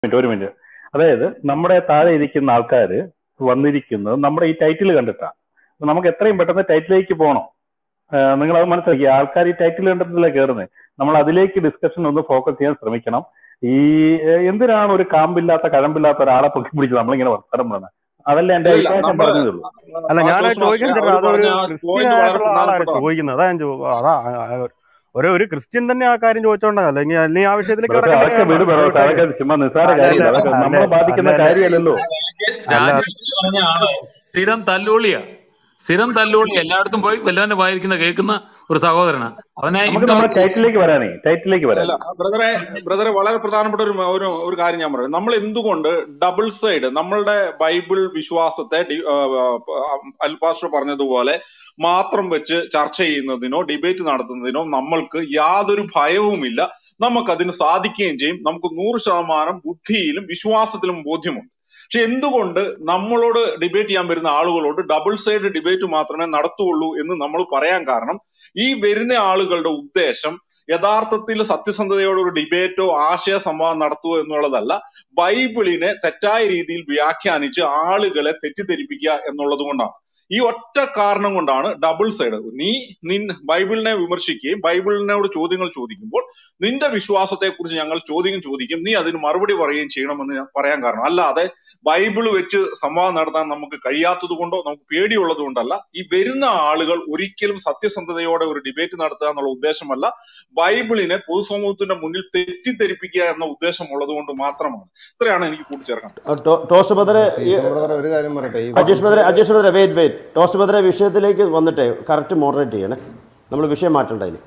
minute ഒരു minute അതായത് നമ്മുടെ താഴെ ഇരിക്കുന്ന ആൾക്കാർ വന്നിരിക്കുന്നത് നമ്മുടെ ഈ ടൈറ്റിൽ കണ്ടിട്ടാണ് അപ്പൊ നമുക്ക് എത്രയും പെട്ടെന്ന് ടൈറ്റിലേക്ക് പോകണം നിങ്ങൾ അത് മനസ്സിലാക്കി ആൾക്കാർ ഈ ടൈറ്റിൽ കണ്ടിട്ടല്ലേ കയറുന്നത് നമ്മൾ അതിലേക്ക് ഡിസ്കഷൻ ഒന്ന് ഫോക്കസ് ചെയ്യാൻ ശ്രമിക്കണം ഈ ഏഹ്, എന്തിനാണ് ഒരു കാമ്പില്ലാത്ത കഴമ്പില്ലാത്ത ഒരാളെ പൊക്കി പിടിച്ച് നമ്മളിങ്ങനെ വർത്തമാനം പറയുന്നത് അതല്ല എന്റെ ഇല്ല അഭിപ്രായം ഞാൻ നമ്മള് പറഞ്ഞതേ ഉള്ളൂ അല്ല ആ ഞാൻ ജോസ് ചോദിക്കാൻ മാസ്റ്റർ ചേട്ടാ അവർ അതൊരു പറഞ്ഞ ആ ക്രിസ്ത്യൻ പോയിന്റ് വളരെ ആയിട്ടുള്ള ആളാണ് പ്രധാനപ്പെട്ടതാണ് ചോദിക്കുന്നത് അതാ ഞാൻ ചോ- അതാ ആ, ആ, ഒരു ഒരു ക്രിസ്ത്യൻ തന്നെ ആ കാര്യം ചോദിച്ചോണ്ടാ അല്ലെങ്കിൽ അല്ലെങ്കിൽ ആ വിഷയത്തിലേക്ക് ബ്രദറെ കിടക്കേണ്ട അതൊക്കെ വിട് കാര്യമാണ് ബ്രദറെ ചോദിച്ചത് അതൊക്കെ ചുമ്മാ നിസ്സാര അല്ല അല്ല കാര്യമില്ല അതൊക്കെ അല്ല നമ്മളെ അല്ല ബാധിക്കുന്ന അല്ല കാര്യമല്ലല്ലോ അല്ല രാജേഷ് പറഞ്ഞ ആള് സ്ഥിരം തല്ലുകൊള്ളിയാ സ്ഥിരം തല്ലുകൊള്ളി എല്ലായിടത്തും പോയി വല്ലവന്റെ വായിരിക്കുന്ന കേൾക്കുന്ന ഒരു സഹോദരനാ അവനെ നമുക്ക് ഇന്നോ നമ്മുടെ ടൈറ്റിലേക്ക് വരാനേ ടൈറ്റിലേക്ക് അല്ല വരാനേ ബ്രദറെ ബ്രദറെ വളരെ പ്രധാനപ്പെട്ട ഒരു ഒരു ഒരു കാര്യം ഞാൻ പറയാം നമ്മൾ എന്തുകൊണ്ട് ഡബിൾ സൈഡ് നമ്മളുടെ ബൈബിൾ വിശ്വാസത്തെ ഡി- ആ, ആ, അൽപാസ്റ്റർ പറഞ്ഞതുപോലെ മാത്രം വെച്ച് ചർച്ച ചെയ്യുന്നതിനോ ഡിബേറ്റ് നടത്തുന്നതിനോ നമ്മൾക്ക് യാതൊരു ഭയവുമില്ല നമുക്കതിന് സാധിക്കുകയും ചെയ്യും നമുക്ക് നൂറ് ശതമാനം ബുദ്ധിയിലും വിശ്വാസത്തിലും ബോധ്യമുണ്ട് പക്ഷെ എന്തുകൊണ്ട് നമ്മളോട് ഡിബേറ്റ് ചെയ്യാൻ വരുന്ന ആളുകളോട് ഡബിൾ സൈഡ് ഡിബേറ്റ് മാത്രമേ നടത്തുള്ളൂ എന്ന് നമ്മൾ പറയാൻ കാരണം ഈ വരുന്ന ആളുകളുടെ ഉദ്ദേശം യഥാർത്ഥത്തിൽ സത്യസന്ധതയോടെ ഒരു ഡിബേറ്റോ ആശയ സംവാദം നടത്തുക എന്നുള്ളതല്ല ബൈബിളിനെ തെറ്റായ രീതിയിൽ വ്യാഖ്യാനിച്ച് ആളുകളെ തെറ്റിദ്ധരിപ്പിക്കുക എന്നുള്ളത് കൊണ്ടാണ് ഈ ഒറ്റ കാരണം കൊണ്ടാണ് ഡബിൾ സൈഡ് നീ നിൻ ബൈബിളിനെ വിമർശിക്കുകയും ബൈബിളിനോട് ചോദ്യങ്ങൾ ചോദിക്കുമ്പോൾ നിന്റെ വിശ്വാസത്തെ കുറിച്ച് ഞങ്ങൾ ചോദ്യം ചോദിക്കും നീ അതിന് മറുപടി പറയുകയും ചെയ്യണമെന്ന് ഞാൻ പറയാൻ കാരണം അല്ലാതെ ബൈബിൾ വെച്ച് സംവാദം നടത്താൻ നമുക്ക് കഴിയാത്തത് കൊണ്ടോ നമുക്ക് പേടിയുള്ളത് കൊണ്ടല്ല ഈ വരുന്ന ആളുകൾ ഒരിക്കലും സത്യസന്ധതയോടെ ഒരു ഡിബേറ്റ് നടത്തുക എന്നുള്ള ഉദ്ദേശമല്ല ബൈബിളിനെ പൊതുസമൂഹത്തിന്റെ മുന്നിൽ തെറ്റിദ്ധരിപ്പിക്കുക എന്ന ഉദ്ദേശം ഉള്ളത് കൊണ്ട് മാത്രമാണ് ഇത്രയാണ് എനിക്ക് കൂട്ടിച്ചേർക്കാൻ ആ, ടോ- ടോസ്റ്റ് ബദറെ ഈ ടീച്ചർ ബ്രദർ ഒരു കാര്യം പറയട്ടെ ഈ അജേഷ് ബദറെ അജേഷ് ബദറെ വെയിറ്റ് വെയിറ്റ് ടോസ്റ്റ് ബദറെ വിഷയത്തിലേക്ക് വന്നിട്ടേ കറക്റ്റ് മോഡറേറ്റ് ചെയ്യണേ നമ്മൾ വിഷയം മാറ്റണ്ട ഇനി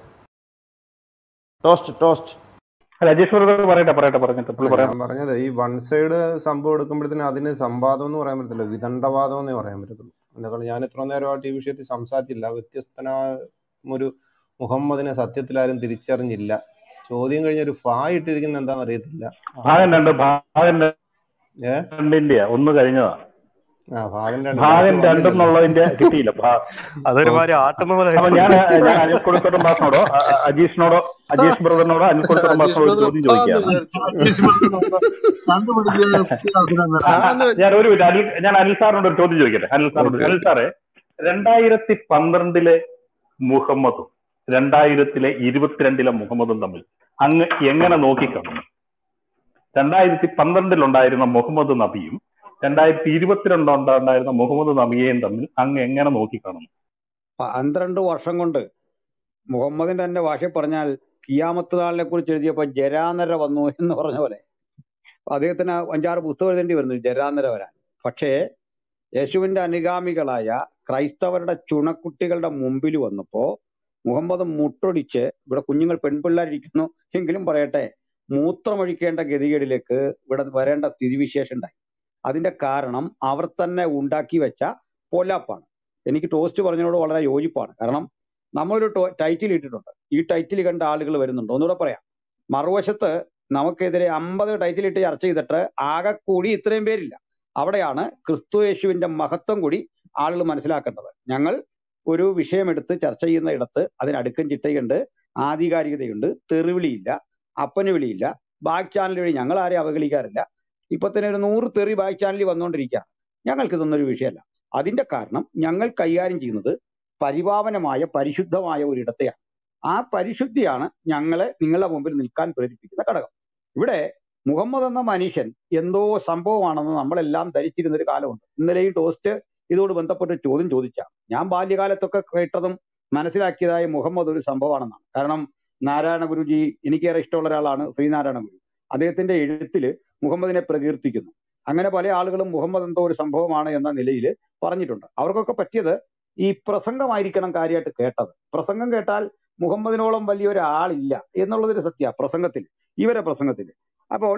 ടോസ്റ്റ് ടോസ്റ്റ് രാജേഷ് ബ്രദർ പറയട്ടെ പറയട്ടെ പറഞ്ഞിട്ട് പുള്ളി പറയാം ഞാൻ പറഞ്ഞത് ഈ വൺ സൈഡ് സംഭവം എടുക്കുമ്പോഴത്തേന് അതിന് സംവാദം എന്ന് പറയാൻ പറ്റത്തില്ല വിദണ്ഡവാദം എന്നേ പറയാൻ പറ്റത്തുള്ളൂ എന്താണ് ഞാൻ ഇത്ര നേരമായിട്ട് ഈ വിഷയത്തിൽ സംസാരിച്ചില്ല വ്യത്യസ്തനായ ഒരു മുഹമ്മദിനെ സത്യത്തിൽ ആരും തിരിച്ചറിഞ്ഞില്ല ചോദ്യം കഴിഞ്ഞ ഒരു ഫാ ഇട്ടിരിക്കുന്ന എന്താണെന്ന് അറിയത്തില്ല ഭാഗം രണ്ട് ഭാഗം ഏ രണ്ടിന്റെ ഒന്ന് കഴിഞ്ഞതാ ആ ഭാഗം രണ്ട് ഭാഗം ബാക്കി വന്നില്ലല്ലോ രണ്ടെന്നുള്ളതിന്റെ കിട്ടിയില്ല ഭാ- അതൊരു മാതിരി ആട്ടുന്ന പോലെ അപ്പൊ ഞാൻ ഞാൻ അനിൽ കൊടുത്തോട്ടം മാസിനോടോ അ- അ- അജീഷിനോടോ അജീഷ് ബ്രദറിനോടോ അനിൽ കൊടുത്തോട്ടം അജീഷ് മാസിനോടോ ഒരു ബ്രദർ ചോദ്യം ഇട്ടാന്ന് ചോദിക്കുകയാണ് വിചാരിച്ചു കണ്ടുപിടിക്കുന്ന ഞാനൊന്ന് ഞാൻ ഒരു മിനിറ്റ് അനിൽ ഞാൻ അനിൽ സാറിനോട് ഒരു ചോദ്യം ചോദിക്കട്ടെ അനിൽ സാറിനോട് ഓക്കെ അനിൽ സാറേ രണ്ടായിരത്തി പന്ത്രണ്ടിലെ മുഹമ്മദും രണ്ടായിരത്തിലെ ഇരുപത്തിരണ്ടിലെ മുഹമ്മദും തമ്മിൽ അങ്ങ് എങ്ങനെ നോക്കിക്കാണുന്നു രണ്ടായിരത്തി പന്ത്രണ്ടിലുണ്ടായിരുന്ന മുഹമ്മദ് നബിയും രണ്ടായിരത്തി ഇരുപത്തിരണ്ടുണ്ടായിരുന്ന മുഹമ്മദ് നബിയെയും തമ്മിൽ അങ്ങ് എങ്ങനെ നോക്കിക്കാണുന്നു പന്ത്രണ്ട് വർഷം കൊണ്ട് മുഹമ്മദിന്റെ തന്നെ ഭാഷ പറഞ്ഞാൽ കിയാമത്ത് നാളിനെ കുറിച്ച് എഴുതിയപ്പോൾ ജരാനര വന്നു എന്ന് പറഞ്ഞ പോലെ അദ്ദേഹത്തിന് അഞ്ചാറ് പുസ്തകം എഴുതേണ്ടി വരുന്നു ജരാനര വരാൻ പക്ഷേ യേശുവിന്റെ അനുഗാമികളായ ക്രൈസ്തവരുടെ ചുണക്കുട്ടികളുടെ മുമ്പിൽ വന്നപ്പോ മുഹമ്മദ് മുട്ടൊടിച്ച് ഇവിടെ കുഞ്ഞുങ്ങൾ പെൺപിള്ളേരിക്കുന്നു എങ്കിലും പറയട്ടെ മൂത്രമൊഴിക്കേണ്ട ഗതികേടിലേക്ക് ഇവിടെ വരേണ്ട സ്ഥിതിവിശേഷം ഉണ്ടായി അതിന്റെ കാരണം അവർ തന്നെ ഉണ്ടാക്കി വെച്ച പൊല്ലാപ്പാണ് എനിക്ക് ടോസ്റ്റ് പറഞ്ഞതിനോട് വളരെ യോജിപ്പാണ് കാരണം നമ്മളൊരു ടോ- ടൈറ്റിൽ ഇട്ടിട്ടുണ്ട് ഈ ടൈറ്റിൽ കണ്ട ആളുകൾ വരുന്നുണ്ട് ഒന്നുകൂടെ പറയാം മറുവശത്ത് നമുക്കെതിരെ അമ്പത് ടൈറ്റിൽ ഇട്ട് ചർച്ച ചെയ്തിട്ട് ആകെ കൂടി ഇത്രയും പേരില്ല അവിടെയാണ് ക്രിസ്തു യേശുവിന്റെ മഹത്വം കൂടി ആളുകൾ മനസ്സിലാക്കേണ്ടത് ഞങ്ങൾ ഒരു വിഷയമെടുത്ത് ചർച്ച ചെയ്യുന്ന ഇടത്ത് അതിന് അടുക്കും ചിട്ടയുണ്ട് ആധികാരികതയുണ്ട് തെറിവിളിയില്ല അപ്പന് വിളിയില്ല ബാക്ക് ചാനൽ വഴി ഞങ്ങൾ ആരെയും അവഗണിക്കാറില്ല ഇപ്പൊ തന്നെ ഒരു നൂറ് തെറി ബാക്ക് ചാനലിൽ വന്നുകൊണ്ടിരിക്കുക ഞങ്ങൾക്ക് ഇതൊന്നും ഒരു വിഷയമല്ല അതിന്റെ കാരണം ഞങ്ങൾ കൈകാര്യം ചെയ്യുന്നത് പരിപാവനമായ പരിശുദ്ധമായ ഒരിടത്തെയാണ് ആ പരിശുദ്ധിയാണ് ഞങ്ങളെ നിങ്ങളുടെ മുമ്പിൽ നിൽക്കാൻ പ്രേരിപ്പിക്കുന്ന ഘടകം ഇവിടെ മുഹമ്മദ് എന്ന മനുഷ്യൻ എന്തോ സംഭവമാണെന്ന് നമ്മളെല്ലാം ധരിച്ചിരുന്ന ഒരു കാലമുണ്ട് ഇന്നലെ ഈ ടോസ്റ്റ് ഇതോട് ബന്ധപ്പെട്ട ഒരു ചോദ്യം ചോദിച്ചാണ് ഞാൻ ബാല്യകാലത്തൊക്കെ കേട്ടതും മനസ്സിലാക്കിയതായ മുഹമ്മദ് ഒരു സംഭവമാണെന്നാണ് കാരണം നാരായണ ഗുരുജി എനിക്കേറെ ഇഷ്ടമുള്ള ഒരാളാണ് ശ്രീനാരായണ ഗുരു അദ്ദേഹത്തിന്റെ എഴുത്തില് മുഹമ്മദിനെ പ്രകീർത്തിക്കുന്നു അങ്ങനെ പല ആളുകളും മുഹമ്മദ് എന്തോ ഒരു സംഭവമാണ് എന്ന നിലയിൽ പറഞ്ഞിട്ടുണ്ട് അവർക്കൊക്കെ പറ്റിയത് ഈ പ്രസംഗമായിരിക്കണം കാര്യമായിട്ട് കേട്ടത് പ്രസംഗം കേട്ടാൽ മുഹമ്മദിനോളം വലിയൊരാളില്ല എന്നുള്ളതൊരു സത്യ പ്രസംഗത്തിൽ ഇവരെ പ്രസംഗത്തിൽ അപ്പോൾ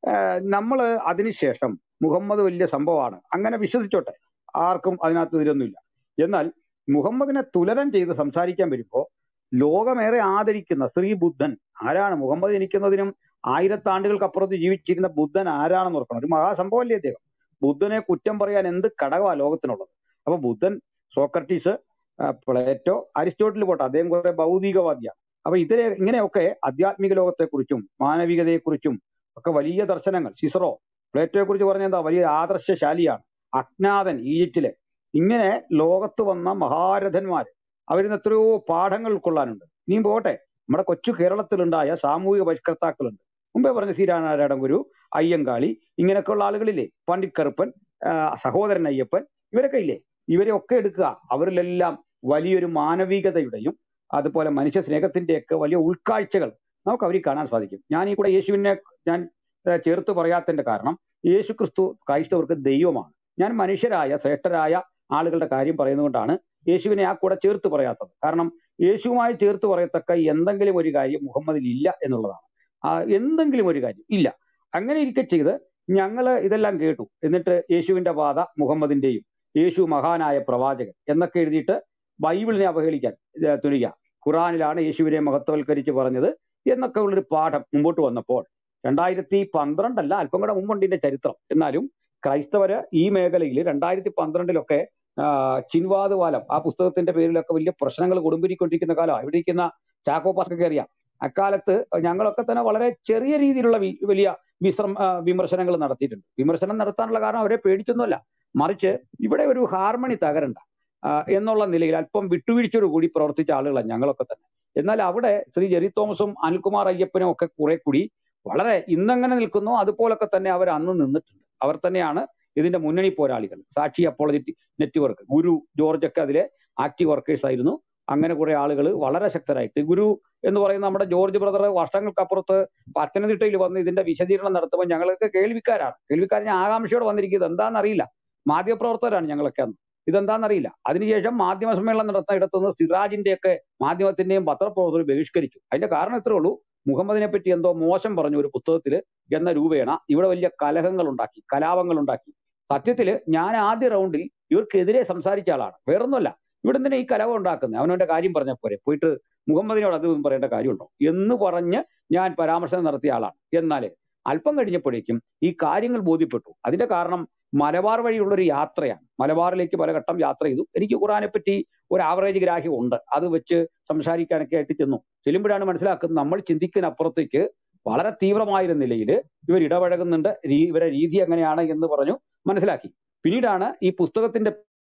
നമ്മൾ അതിനുശേഷം മുഹമ്മദ് വലിയ സംഭവമാണ് അങ്ങനെ വിശ്വസിച്ചോട്ടെ ആർക്കും അതിനകത്ത് ഇതിലൊന്നുമില്ല എന്നാൽ മുഹമ്മദിനെ തുലനം ചെയ്ത് സംസാരിക്കാൻ വരുമ്പോൾ ലോകമേറെ ആദരിക്കുന്ന ശ്രീ ബുദ്ധൻ ആരാണ് മുഹമ്മദ് ജനിക്കുന്നതിനും ആയിരത്താണ്ടുകൾക്കപ്പുറത്ത് ജീവിച്ചിരുന്ന ബുദ്ധൻ ആരാണെന്ന് ഓർക്കണം ഒരു മഹാസംഭവമല്ലേ അദ്ദേഹം ബുദ്ധനെ കുറ്റം പറയാൻ എന്ത് ഘടകമാണ് ലോകത്തിനുള്ളത് അപ്പൊ ബുദ്ധൻ സോക്രട്ടീസ് ആ, പ്ലേറ്റോ അരിസ്റ്റോട്ടിൽ പോട്ടെ അദ്ദേഹം കുറെ ഭൗതികവാദിയാണ് അപ്പൊ ഇതിലെ ഇങ്ങനെയൊക്കെ ആധ്യാത്മിക ലോകത്തെക്കുറിച്ചും മാനവികതയെക്കുറിച്ചും ഒക്കെ വലിയ ദർശനങ്ങൾ സിസറോ പ്ലേറ്റോയെ കുറിച്ച് പറഞ്ഞ എന്താ വലിയ ആദർശശാലിയാണ് അജ്ഞാതൻ ഈജിപ്തിലെ ഇങ്ങനെ ലോകത്ത് വന്ന മഹാരഥന്മാർ അവരിന്ന് എത്രയോ പാഠങ്ങൾ ഉൾക്കൊള്ളാനുണ്ട് ഇനിയും പോട്ടെ നമ്മുടെ കൊച്ചു കേരളത്തിലുണ്ടായ സാമൂഹിക പരിഷ്കർത്താക്കളുണ്ട് മുമ്പേ പറഞ്ഞ ശ്രീരാനാരായണ ഗുരു അയ്യങ്കാളി ഇങ്ങനെയൊക്കെയുള്ള ആളുകളില്ലേ പണ്ഡിറ്റ് കറുപ്പൻ ആ, സഹോദരൻ അയ്യപ്പൻ ഇവരൊക്കെ ഇല്ലേ ഇവരെ ഒക്കെ എടുക്കുക അവരിലെല്ലാം വലിയൊരു മാനവികതയുടെയും അതുപോലെ മനുഷ്യ സ്നേഹത്തിന്റെയൊക്കെ വലിയ ഉൾക്കാഴ്ചകൾ നമുക്ക് അവരിൽ കാണാൻ സാധിക്കും ഞാൻ ഈ കൂടെ യേശുവിനെ ഞാൻ ഏഹ്, ചേർത്ത് പറയാത്തതിന്റെ കാരണം യേശു ക്രിസ്തു ക്രൈസ്തവർക്ക് ദൈവമാണ് ഞാൻ മനുഷ്യരായ ശ്രേഷ്ഠരായ ആളുകളുടെ കാര്യം പറയുന്നതുകൊണ്ടാണ് യേശുവിനെ ആ കൂടെ ചേർത്ത് പറയാത്തത് കാരണം യേശുവുമായി ചേർത്ത് പറയത്തക്ക എന്തെങ്കിലും ഒരു കാര്യം മുഹമ്മദിൽ ഇല്ല എന്നുള്ളതാണ് ആ എന്തെങ്കിലും ഒരു കാര്യം ഇല്ല അങ്ങനെ ഇരിക്കെ ചെയ്ത് ഞങ്ങൾ ഇതെല്ലാം കേട്ടു എന്നിട്ട് യേശുവിന്റെ പാത മുഹമ്മദിന്റെയും യേശു മഹാനായ പ്രവാചകൻ എന്നൊക്കെ എഴുതിയിട്ട് ബൈബിളിനെ അവഹേളിക്കാൻ ഏഹ്, തുനിക ഖുറാനിലാണ് യേശുവിനെ മഹത്വവൽക്കരിച്ച് പറഞ്ഞത് എന്നൊക്കെ ഉള്ളൊരു പാഠം മുമ്പോട്ട് വന്നപ്പോൾ രണ്ടായിരത്തി പന്ത്രണ്ടല്ല അല്പം കൂടെ മുമ്പുണ്ട് ഇതിന്റെ ചരിത്രം എന്നാലും ക്രൈസ്തവര് ഈ മേഖലയിൽ രണ്ടായിരത്തി പന്ത്രണ്ടിലൊക്കെ ചിൻവാദ് വാലം ആ പുസ്തകത്തിന്റെ പേരിലൊക്കെ വലിയ പ്രശ്നങ്ങൾ കൊടുമ്പിരിക്കൊണ്ടിരിക്കുന്ന കാലമാണ് ഇവിടെ ഇരിക്കുന്ന ചാക്കോ പാസ്കൊക്കെ അറിയാം അക്കാലത്ത് ഞങ്ങളൊക്കെ തന്നെ വളരെ ചെറിയ രീതിയിലുള്ള വി- വലിയ വിശ്രം ആ, വിമർശനങ്ങൾ നടത്തിയിട്ടുണ്ട് വിമർശനം നടത്താനുള്ള കാരണം അവരെ പേടിച്ചൊന്നുമല്ല മറിച്ച് ഇവിടെ ഒരു ഹാർമണി തകരണ്ട ആ, എന്നുള്ള നിലയിൽ അല്പം വിട്ടുവീഴ്ചയോട് കൂടി പ്രവർത്തിച്ച ആളുകളാണ് ഞങ്ങളൊക്കെ തന്നെ എന്നാൽ അവിടെ ശ്രീ ജെറി തോമസും അനിൽകുമാർ അയ്യപ്പനും ഒക്കെ കുറെ കൂടി വളരെ ഇന്നെങ്ങനെ നിൽക്കുന്നോ അതുപോലൊക്കെ തന്നെ അവർ അന്ന് നിന്നിട്ടുണ്ട് അവർ തന്നെയാണ് ഇതിന്റെ മുന്നണി പോരാളികൾ സാക്ഷി അപ്പോളജി നെറ്റ്വർക്ക് ഗുരു ജോർജ് ഒക്കെ അതിലെ ആക്റ്റീവ് വർക്കേഴ്സ് ആയിരുന്നു അങ്ങനെ കുറെ ആളുകൾ വളരെ ശക്തരായിട്ട് ഗുരു എന്ന് പറയുന്ന നമ്മുടെ ജോർജ് ബ്രദർ വർഷങ്ങൾക്കപ്പുറത്ത് പത്തനംതിട്ടയിൽ വന്ന് ഇതിന്റെ വിശദീകരണം നടത്തുമ്പോൾ ഞങ്ങളൊക്കെ കേൾവിക്കാരാണ് കേൾവിക്കാരൻ ആകാംക്ഷയോടെ വന്നിരിക്കുന്നത് എന്താണെന്നറിയില്ല മാധ്യമപ്രവർത്തകരാണ് ഞങ്ങളൊക്കെ അന്ന് ഇതെന്താണെന്നറിയില്ല അതിനുശേഷം മാധ്യമ സമ്മേളനം നടത്തുന്ന ഇടത്തുനിന്ന് സിറാജിന്റെ ഒക്കെ മാധ്യമത്തിന്റെയും പത്രപ്രവർത്തകർ ബഹിഷ്കരിച്ചു അതിന്റെ കാരണം ഇത്രേ ഉള്ളൂ മുഹമ്മദിനെ പറ്റി എന്തോ മോശം പറഞ്ഞു ഒരു പുസ്തകത്തിൽ എന്ന രൂപേണ ഇവിടെ വലിയ കലഹങ്ങൾ ഉണ്ടാക്കി കലാപങ്ങൾ ഉണ്ടാക്കി സത്യത്തില് ഞാൻ ആദ്യ റൗണ്ടിൽ ഇവർക്കെതിരെ സംസാരിച്ച ആളാണ് വേറൊന്നുമല്ല ഇവിടെ എന്തിനാ ഈ കലഹം ഉണ്ടാക്കുന്നത് അവനവന്റെ കാര്യം പറഞ്ഞ പോരെ പോയിട്ട് മുഹമ്മദിനോട് അത് പറയേണ്ട കാര്യമുണ്ടോ എന്ന് പറഞ്ഞ് ഞാൻ പരാമർശനം നടത്തിയ ആളാണ് എന്നാൽ അല്പം കഴിഞ്ഞപ്പോഴേക്കും ഈ കാര്യങ്ങൾ ബോധ്യപ്പെട്ടു അതിന്റെ കാരണം മലബാർ വഴിയുള്ള ഒരു യാത്രയാണ് മലബാറിലേക്ക് പലഘട്ടം യാത്ര ചെയ്തു എനിക്ക് ഖുറാനെ പറ്റി ഒരു ആവറേജ് ഗ്രാഹ്യം ഉണ്ട് അത് വെച്ച് സംസാരിക്കാനൊക്കെ ആയിട്ട് ചെന്നു ചെല്ലുമ്പോഴാണ് മനസ്സിലാക്കുന്നത് നമ്മൾ ചിന്തിക്കുന്നപ്പുറത്തേക്ക് വളരെ തീവ്രമായ നിലയിൽ ഇവർ ഇടപഴകുന്നുണ്ട് രീ- ഇവരെ രീതി എങ്ങനെയാണ് എന്ന് പറഞ്ഞു മനസ്സിലാക്കി പിന്നീടാണ് ഈ പുസ്തകത്തിന്റെ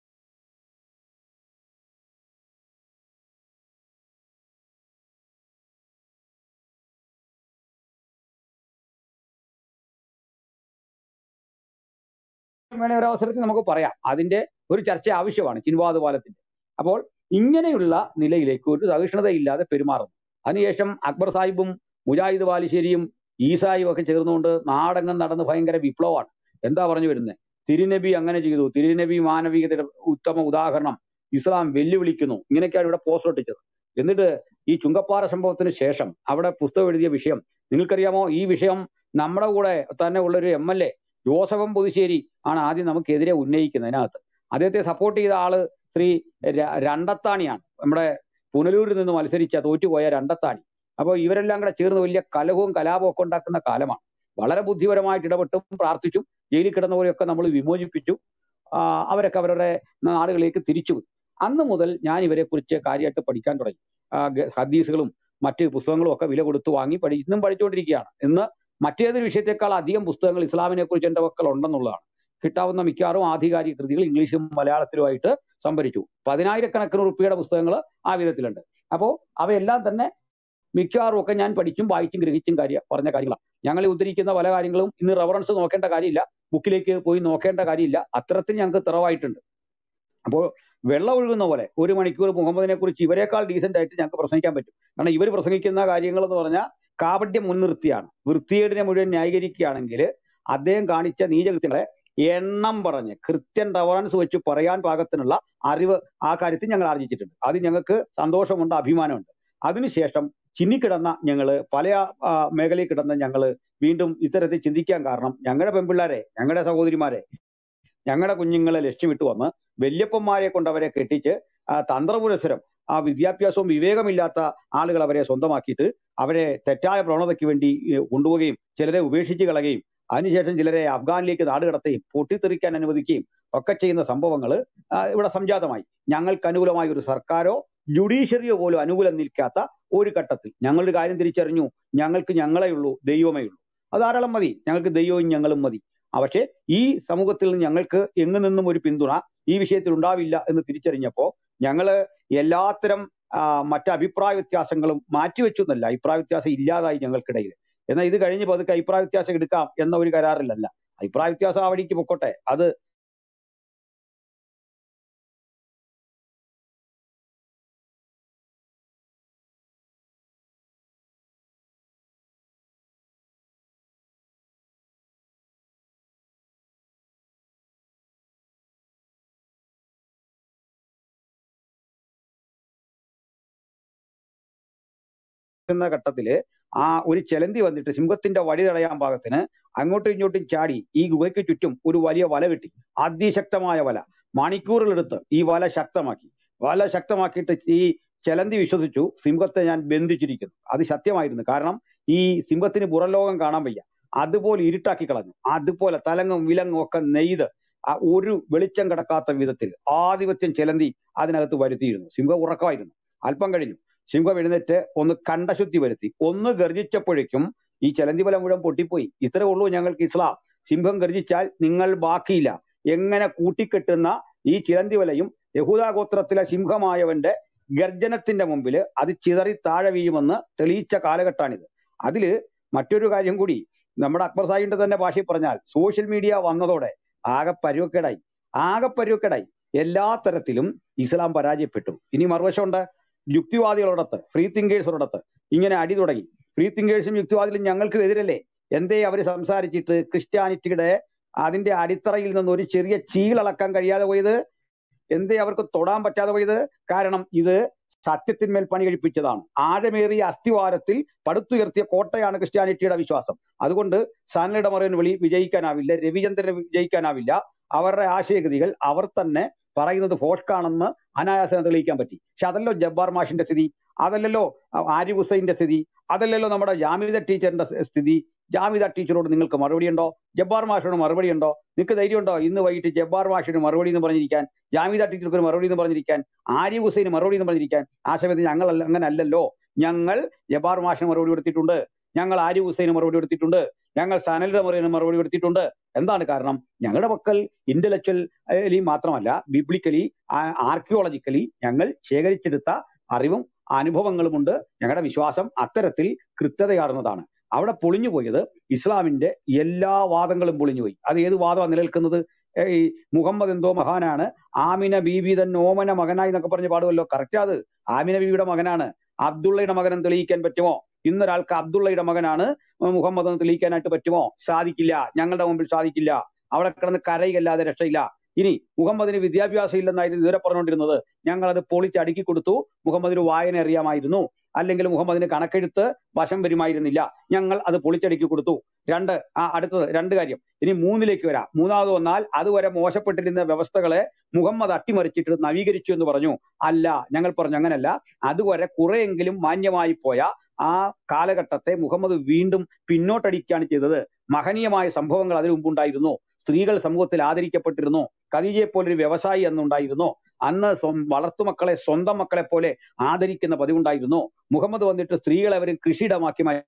വേണേ ഒരു അവസരത്തിൽ നമുക്ക് പറയാം അതിന്റെ ഒരു ചർച്ച ആവശ്യമാണ് ചിൻവാദ പാലത്തിന്റെ അപ്പോൾ ഇങ്ങനെയുള്ള നിലയിലേക്ക് ഒരു സഹിഷ്ണുതയില്ലാതെ പെരുമാറുന്നു അതിനുശേഷം അക്ബർ സാഹിബും മുജാഹിദ് ബാലുശ്ശേരിയും ഈസായും ഒക്കെ ചേർന്നുകൊണ്ട് നാടെങ്ങും നടന്ന് ഭയങ്കര വിപ്ലവമാണ് എന്താ പറഞ്ഞു വരുന്നത് തിരുനബി അങ്ങനെ ചെയ്തു തിരുനബി മാനവികതയുടെ ഉത്തമ ഉദാഹരണം ഇസ്ലാം വെല്ലുവിളിക്കുന്നു ഇങ്ങനെയൊക്കെയാണ് ഇവിടെ പോസ്റ്റ് ഒട്ടിച്ചത് എന്നിട്ട് ഈ ചുങ്കപ്പാറ സംഭവത്തിന് ശേഷം അവിടെ പുസ്തകം എഴുതിയ വിഷയം നിങ്ങൾക്കറിയാമോ ഈ വിഷയം നമ്മുടെ കൂടെ തന്നെ ഉള്ളൊരു എം എൽ എ ജോസഫം പുതുശ്ശേരി ആണ് ആദ്യം നമുക്കെതിരെ ഉന്നയിക്കുന്നത് അതിനകത്ത് അദ്ദേഹത്തെ സപ്പോർട്ട് ചെയ്ത ആള് ശ്രീ ര- രണ്ടത്താണിയാണ് നമ്മുടെ പുനലൂരിൽ നിന്ന് മത്സരിച്ച തോറ്റുപോയ രണ്ടത്താണി അപ്പോൾ ഇവരെല്ലാം കൂടെ ചേർന്ന് വലിയ കലഹവും കലാപവും ഒക്കെ ഉണ്ടാക്കുന്ന കാലമാണ് വളരെ ബുദ്ധിപരമായിട്ട് ഇടപെട്ടും പ്രാർത്ഥിച്ചും ജയിലിൽ കിടന്നവരെയൊക്കെ നമ്മൾ വിമോചിപ്പിച്ചു ആ, അവരൊക്കെ അവരുടെ നാടുകളിലേക്ക് തിരിച്ചുപോയി അന്ന് മുതൽ ഞാൻ ഇവരെ കുറിച്ച് കാര്യമായിട്ട് പഠിക്കാൻ തുടങ്ങി ആ, ഗ- ഹദീസുകളും മറ്റ് പുസ്തകങ്ങളും ഒക്കെ വില കൊടുത്ത് വാങ്ങി പഠി ഇന്നും പഠിച്ചുകൊണ്ടിരിക്കുകയാണ് ഇന്ന് മറ്റേതൊരു വിഷയത്തെക്കാൾ അധികം പുസ്തകങ്ങൾ ഇസ്ലാമിനെ കുറിച്ച് എന്റെ പക്കൽ ഉണ്ടെന്നുള്ളതാണ് കിട്ടാവുന്ന മിക്കവാറും ആധികാരിക കൃതികൾ ഇംഗ്ലീഷും മലയാളത്തിലുമായിട്ട് സംഭരിച്ചു പതിനായിരക്കണക്കിന് റുപ്യയുടെ പുസ്തകങ്ങൾ ആ വിധത്തിലുണ്ട് അപ്പോൾ അവയെല്ലാം തന്നെ മിക്കവാറും ഒക്കെ ഞാൻ പഠിച്ചും വായിച്ചും ഗ്രഹിച്ചും കാര്യം പറഞ്ഞ കാര്യങ്ങളാണ് ഞങ്ങൾ ഉദ്ധരിക്കുന്ന പല കാര്യങ്ങളും ഇന്ന് റെഫറൻസ് നോക്കേണ്ട കാര്യമില്ല ബുക്കിലേക്ക് പോയി നോക്കേണ്ട കാര്യമില്ല അത്തരത്തിൽ ഞങ്ങൾക്ക് തിറവായിട്ടുണ്ട് അപ്പോൾ വെള്ളം ഒഴുകുന്ന പോലെ ഒരു മണിക്കൂർ മുഹമ്മദിനെ കുറിച്ച് ഇവരെക്കാൾ ഡീസന്റ് ആയിട്ട് ഞങ്ങൾക്ക് പ്രസംഗിക്കാൻ പറ്റും കാരണം ഇവർ പ്രസംഗിക്കുന്ന കാര്യങ്ങൾ എന്ന് പറഞ്ഞാൽ കാപട്യം മുൻനിർത്തിയാണ് വൃത്തികേടിനെ മുഴുവൻ ന്യായീകരിക്കുകയാണെങ്കിൽ അദ്ദേഹം കാണിച്ച നീചകൃത്യങ്ങളെ എണ്ണം പറഞ്ഞ് കൃത്യൻ റഫറൻസ് വെച്ച് പറയാൻ പാകത്തിനുള്ള അറിവ് ആ കാര്യത്തിൽ ഞങ്ങൾ ആർജിച്ചിട്ടുണ്ട് അത് ഞങ്ങൾക്ക് സന്തോഷമുണ്ട് അഭിമാനമുണ്ട് അതിനുശേഷം ചിന്നിക്കിടന്ന ഞങ്ങള് പല ആ, മേഖലയിൽ കിടന്ന ഞങ്ങള് വീണ്ടും ഇത്തരത്തിൽ ചിന്തിക്കാൻ കാരണം ഞങ്ങളുടെ പെൺപിള്ളാരെ ഞങ്ങളുടെ സഹോദരിമാരെ ഞങ്ങളുടെ കുഞ്ഞുങ്ങളെ ലക്ഷ്യമിട്ട് വന്ന് വല്യപ്പന്മാരെ കൊണ്ട് അവരെ കെട്ടിച്ച് ആ തന്ത്രപുരസരം ആ വിദ്യാഭ്യാസവും വിവേകമില്ലാത്ത ആളുകൾ അവരെ സ്വന്തമാക്കിയിട്ട് അവരെ തെറ്റായ പ്രവണതയ്ക്ക് വേണ്ടി ഏഹ്, കൊണ്ടുപോവുകയും ചിലരെ ഉപേക്ഷിച്ച് കളയുകയും അതിനുശേഷം ചിലരെ അഫ്ഗാനിലേക്ക് നാടുകടത്തുകയും പൊട്ടിത്തെറിക്കാൻ അനുവദിക്കുകയും ഒക്കെ ചെയ്യുന്ന സംഭവങ്ങൾ ഇവിടെ സംജാതമായി ഞങ്ങൾക്ക് അനുകൂലമായ ഒരു സർക്കാരോ ജുഡീഷ്യറിയോ പോലും അനുകൂലം നിൽക്കാത്ത ഒരു ഘട്ടത്തിൽ ഞങ്ങളൊരു കാര്യം തിരിച്ചറിഞ്ഞു ഞങ്ങൾക്ക് ഞങ്ങളെ ഉള്ളൂ ദൈവമേ ഉള്ളൂ അത് ധാരാളം മതി ഞങ്ങൾക്ക് ദൈവവും ഞങ്ങളും മതി ആ, പക്ഷേ ഈ സമൂഹത്തിൽ നിന്ന് ഞങ്ങൾക്ക് എങ്ങു നിന്നും ഒരു പിന്തുണ ഈ വിഷയത്തിൽ ഉണ്ടാവില്ല എന്ന് തിരിച്ചറിഞ്ഞപ്പോ ഞങ്ങള് എല്ലാത്തരം ആ, മറ്റ് അഭിപ്രായ വ്യത്യാസങ്ങളും മാറ്റിവെച്ചു എന്നല്ല അഭിപ്രായ വ്യത്യാസം ഇല്ലാതായി ഞങ്ങൾക്കിടയിൽ എന്നാൽ ഇത് കഴിഞ്ഞ് പതുക്കെ അഭിപ്രായ വ്യത്യാസം എടുക്കാം എന്ന ഒരു കരാറിലല്ല അഭിപ്രായ വ്യത്യാസം ആ വഴിക്ക് പൊക്കോട്ടെ അത് എന്ന ഘട്ടത്തില് ആ ഒരു ചെലന്തി വന്നിട്ട് സിംഹത്തിന്റെ വഴി തടയാൻ പാകത്തിന് അങ്ങോട്ടും ഇങ്ങോട്ടും ചാടി ഈ ഗുഹയ്ക്ക് ചുറ്റും ഒരു വലിയ വല കിട്ടി അതിശക്തമായ വല മണിക്കൂറുകളെടുത്ത് ഈ വല ശക്തമാക്കി വല ശക്തമാക്കിയിട്ട് ഈ ചെലന്തി വിശ്വസിച്ചു സിംഹത്തെ ഞാൻ ബന്ധിച്ചിരിക്കുന്നു അത് സത്യമായിരുന്നു കാരണം ഈ സിംഹത്തിന് പുറംലോകം കാണാൻ വയ്യ അതുപോലെ ഇരുട്ടാക്കി കളഞ്ഞു അതുപോലെ തലങ്ങും വിലങ്ങും ഒക്കെ നെയ്ത് ആ ഒരു വെളിച്ചം കിടക്കാത്ത വിധത്തിൽ ആധിപത്യം ചെലന്തി അതിനകത്ത് വരുത്തിയിരുന്നു സിംഹം ഉറക്കമായിരുന്നു അല്പം കഴിഞ്ഞു സിംഹം എഴുന്നേറ്റ് ഒന്ന് കണ്ടശുദ്ധി വരുത്തി ഒന്ന് ഗർജിച്ചപ്പോഴേക്കും ഈ ചെലന്തി വല മുഴുവൻ പൊട്ടിപ്പോയി ഇത്രേ ഉള്ളൂ ഞങ്ങൾക്ക് ഇസ്ലാം സിംഹം ഗർജിച്ചാൽ നിങ്ങൾ ബാക്കിയില്ല എങ്ങനെ കൂട്ടിക്കെട്ടുന്ന ഈ ചിലന്തി വലയും യഹൂദാഗോത്രത്തിലെ സിംഹമായവന്റെ ഗർജനത്തിന്റെ മുമ്പിൽ അത് ചിതറി താഴെ വീഴുമെന്ന് തെളിയിച്ച കാലഘട്ടമാണിത് അതില് മറ്റൊരു കാര്യം കൂടി നമ്മുടെ അക്ബർ സാഹിബിന്റെ തന്നെ ഭാഷയിൽ പറഞ്ഞാൽ സോഷ്യൽ മീഡിയ വന്നതോടെ ആകെ പരുവക്കേടായി ആകെ പരുവക്കേടായി എല്ലാ തരത്തിലും ഇസ്ലാം പരാജയപ്പെട്ടു ഇനി മറുവശമുണ്ട് യുക്തിവാദികളോടത്ത് ഫ്രീ തിങ്കേഴ്സിനോടത്ത് ഇങ്ങനെ അടി തുടങ്ങി ഫ്രീ തിങ്കേഴ്സും യുക്തിവാദികളും ഞങ്ങൾക്ക് എതിരല്ലേ എന്തേ അവർ സംസാരിച്ചിട്ട് ക്രിസ്ത്യാനിറ്റിയുടെ അതിന്റെ അടിത്തറയിൽ നിന്ന് ഒരു ചെറിയ ചീളളക്കാൻ കഴിയാതെ പോയത് എന്തേ അവർക്ക് തൊടാൻ പറ്റാതെ പോയത് കാരണം ഇത് സത്യത്തിന്മേൽ പണി കഴിപ്പിച്ചതാണ് ആഴമേറിയ അസ്ഥിവാരത്തിൽ പടുത്തുയർത്തിയ കോട്ടയാണ് ക്രിസ്ത്യാനിറ്റിയുടെ വിശ്വാസം അതുകൊണ്ട് സാനലയുടെ മറവിന് വെളി വിജയിക്കാനാവില്ല രവിചന്ദ്രന് വിജയിക്കാനാവില്ല അവരുടെ ആശയഗതികൾ അവർ തന്നെ പറയുന്നത് ഫോഷ്കാണെന്ന് അനായാസം തെളിയിക്കാൻ പറ്റി പക്ഷെ അതല്ലോ ജബ്ബാർ മാഷിന്റെ സ്ഥിതി അതല്ലല്ലോ അഹ് ആരിഫ് ഹുസൈന്റെ സ്ഥിതി അതല്ലല്ലോ നമ്മുടെ ജാമിദ ടീച്ചറിന്റെ സ് സ്ഥിതി ജാമിദ ടീച്ചറോട് നിങ്ങൾക്ക് മറുപടി ഉണ്ടോ ജബ്ബാർ മാഷിനോട് മറുപടി ഉണ്ടോ നിങ്ങൾക്ക് ധൈര്യം ഉണ്ടോ ഇന്ന് വൈകിട്ട് ജബ്ബാർ മാഷിന് മറുപടി എന്ന് പറഞ്ഞിരിക്കാൻ ജാമിദ ടീച്ചർക്ക് ഒരു മറുപടി എന്ന് പറഞ്ഞിരിക്കാൻ ആരിഫ് ഹുസൈന് മറുപടി എന്ന് പറഞ്ഞിരിക്കാൻ ആ സമയത്ത് ഞങ്ങൾ അല്ല- അങ്ങനെ അല്ലല്ലോ ഞങ്ങൾ ജബ്ബാർ മാഷിന് മറുപടി കൊടുത്തിട്ടുണ്ട് ഞങ്ങൾ ആരിഫ് ഹുസൈന് മറുപടി കൊടുത്തിട്ടുണ്ട് ഞങ്ങൾ സനലിന്റെ മറുപടി മറുപടി കൊടുത്തിട്ടുണ്ട് എന്താണ് കാരണം ഞങ്ങളുടെ പക്കൽ ഇന്റലക്ച്വലി മാത്രമല്ല ബിബ്ലിക്കലി ആർക്കിയോളജിക്കലി ഞങ്ങൾ ശേഖരിച്ചെടുത്ത അറിവും അനുഭവങ്ങളുമുണ്ട് ഞങ്ങളുടെ വിശ്വാസം അത്തരത്തിൽ കൃത്യതയാർന്നതാണ് അവിടെ പൊളിഞ്ഞുപോയത് ഇസ്ലാമിന്റെ എല്ലാ വാദങ്ങളും പൊളിഞ്ഞുപോയി അത് ഏത് വാദമാണ് നിലനിൽക്കുന്നത് ഏ, ഈ മുഹമ്മദ് എന്തോ മഹാനാണ് ആമിന ബീബി തൻ ഓമന മകനായി എന്നൊക്കെ പറഞ്ഞ് പാടുമല്ലോ കറക്റ്റ് അത് ആമിന ബീവിയുടെ മകനാണ് അബ്ദുള്ളയുടെ മകനെന്ന് തെളിയിക്കാൻ പറ്റുമോ ഇന്നൊരാൾക്ക് അബ്ദുള്ളയുടെ മകനാണ് മുഹമ്മദ് എന്ന് തെളിയിക്കാനായിട്ട് പറ്റുമോ സാധിക്കില്ല ഞങ്ങളുടെ മുമ്പിൽ സാധിക്കില്ല അവിടെ കിടന്ന് കരയില്ലാതെ രക്ഷയില്ല ഇനി മുഹമ്മദിന് വിദ്യാഭ്യാസം ഇല്ലെന്നായിരുന്നു ഇതുവരെ പറഞ്ഞുകൊണ്ടിരുന്നത് ഞങ്ങൾ അത് പൊളിച്ചടുക്കി കൊടുത്തു മുഹമ്മദിന് വായന അറിയാമായിരുന്നു അല്ലെങ്കിൽ മുഹമ്മദിന് കണക്കെഴുത്ത് വശം വരുമായിരുന്നില്ല ഞങ്ങൾ അത് പൊളിച്ചടുക്കി കൊടുത്തു രണ്ട് ആ അടുത്തത് രണ്ട് കാര്യം ഇനി മൂന്നിലേക്ക് വരാം മൂന്നാമത് വന്നാൽ അതുവരെ മോശപ്പെട്ടിരുന്ന വ്യവസ്ഥകളെ മുഹമ്മദ് അട്ടിമറിച്ചിട്ട് നവീകരിച്ചു എന്ന് പറഞ്ഞു അല്ല ഞങ്ങൾ പറഞ്ഞു അങ്ങനല്ല അതുവരെ കുറെയെങ്കിലും മാന്യമായി പോയ ആ കാലഘട്ടത്തെ മുഹമ്മദ് വീണ്ടും പിന്നോട്ടടിക്കുകയാണ് ചെയ്തത് മഹനീയമായ സംഭവങ്ങൾ അതിനു മുമ്പുണ്ടായിരുന്നു സ്ത്രീകൾ സമൂഹത്തിൽ ആദരിക്കപ്പെട്ടിരുന്നു ഖദീജയെ പോലൊരു വ്യവസായി അന്നുണ്ടായിരുന്നു അന്ന് സ്വ- വളർത്തുമക്കളെ സ്വന്തം മക്കളെ പോലെ ആദരിക്കുന്ന പതിവുണ്ടായിരുന്നു മുഹമ്മദ് വന്നിട്ട് സ്ത്രീകളെ അവരും കൃഷിയിടമാക്കി മാറ്റി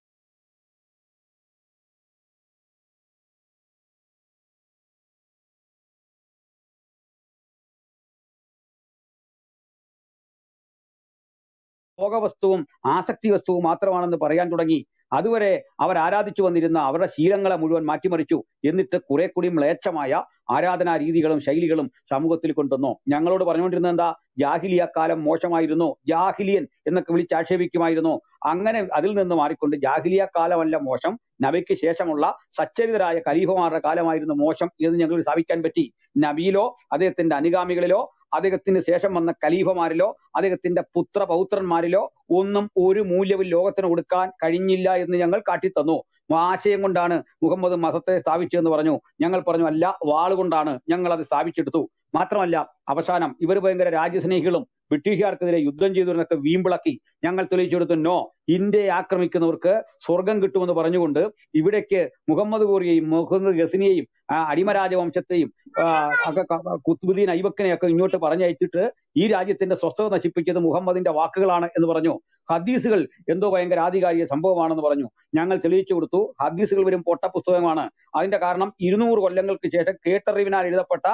ഭോഗവസ്തുവും ആസക്തി വസ്തുവും മാത്രമാണെന്ന് പറയാൻ തുടങ്ങി അതുവരെ അവർ ആരാധിച്ചു വന്നിരുന്ന അവരുടെ ശീലങ്ങളെ മുഴുവൻ മാറ്റിമറിച്ചു എന്നിട്ട് കുറെ കൂടി മ്ലേച്ഛമായ ആരാധനാ രീതികളും ശൈലികളും സമൂഹത്തിൽ കൊണ്ടുവന്നു ഞങ്ങളോട് പറഞ്ഞുകൊണ്ടിരുന്നത് എന്താ ജാഹിലിയ കാലം മോശമായിരുന്നു ജാഹിലിയൻ എന്നൊക്കെ വിളിച്ചാക്ഷേപിക്കുമായിരുന്നു അങ്ങനെ അതിൽ നിന്ന് മാറിക്കൊണ്ട് ജാഹിലിയ കാലമല്ല മോശം നബിക്ക് ശേഷമുള്ള സച്ചരിതരായ ഖലീഫമാരുടെ കാലമായിരുന്നു മോശം എന്ന് ഞങ്ങൾ സ്ഥാപിക്കാൻ പറ്റി നബിയിലോ അദ്ദേഹത്തിന്റെ അനുഗാമികളിലോ അദ്ദേഹത്തിന് ശേഷം വന്ന ഖലീഫമാരിലോ അദ്ദേഹത്തിന്റെ പുത്ര പൗത്രന്മാരിലോ ഒന്നും ഒരു മൂല്യവും ലോകത്തിന് കൊടുക്കാൻ കഴിഞ്ഞില്ല എന്ന് ഞങ്ങൾ കാട്ടിത്തന്നു ആശയം കൊണ്ടാണ് മുഹമ്മദ് മതത്തെ സ്ഥാപിച്ചതെന്ന് പറഞ്ഞു ഞങ്ങൾ പറഞ്ഞു അല്ല വാളുകൊണ്ടാണ് ഞങ്ങൾ അത് സ്ഥാപിച്ചെടുത്തു മാത്രമല്ല അവസാനം ഇവർ ഭയങ്കര രാജ്യസ്നേഹികളും ബ്രിട്ടീഷുകാർക്കെതിരെ യുദ്ധം ചെയ്തവരെന്നൊക്കെ വീമ്പിളക്കി ഞങ്ങൾ തെളിയിച്ചു കൊടുത്തു നോ ഇന്ത്യയെ ആക്രമിക്കുന്നവർക്ക് സ്വർഗം കിട്ടുമെന്ന് പറഞ്ഞുകൊണ്ട് ഇവിടേക്ക് മുഹമ്മദ് ഗോറിയെയും മുഹമ്മദ് ഗസനിയെയും ആ അടിമ രാജവംശത്തെയും ആ, ഒക്കെ ക- കുത്തുബുദ്ദീൻ ഐബക്കിനെയൊക്കെ ഇങ്ങോട്ട് പറഞ്ഞയച്ചിട്ട് ഈ രാജ്യത്തിന്റെ സ്വസ്ഥത നശിപ്പിച്ചത് മുഹമ്മദിന്റെ വാക്കുകളാണ് എന്ന് പറഞ്ഞു ഹദീസുകൾ എന്തോ ഭയങ്കര ആധികാരിക സംഭവമാണെന്ന് പറഞ്ഞു ഞങ്ങൾ തെളിയിച്ചു കൊടുത്തു ഹദീസുകൾ വരും പൊട്ട പുസ്തകമാണ് അതിന്റെ കാരണം ഇരുന്നൂറ് കൊല്ലങ്ങൾക്ക് ശേഷം കേട്ടറിവിനാൽ എഴുതപ്പെട്ട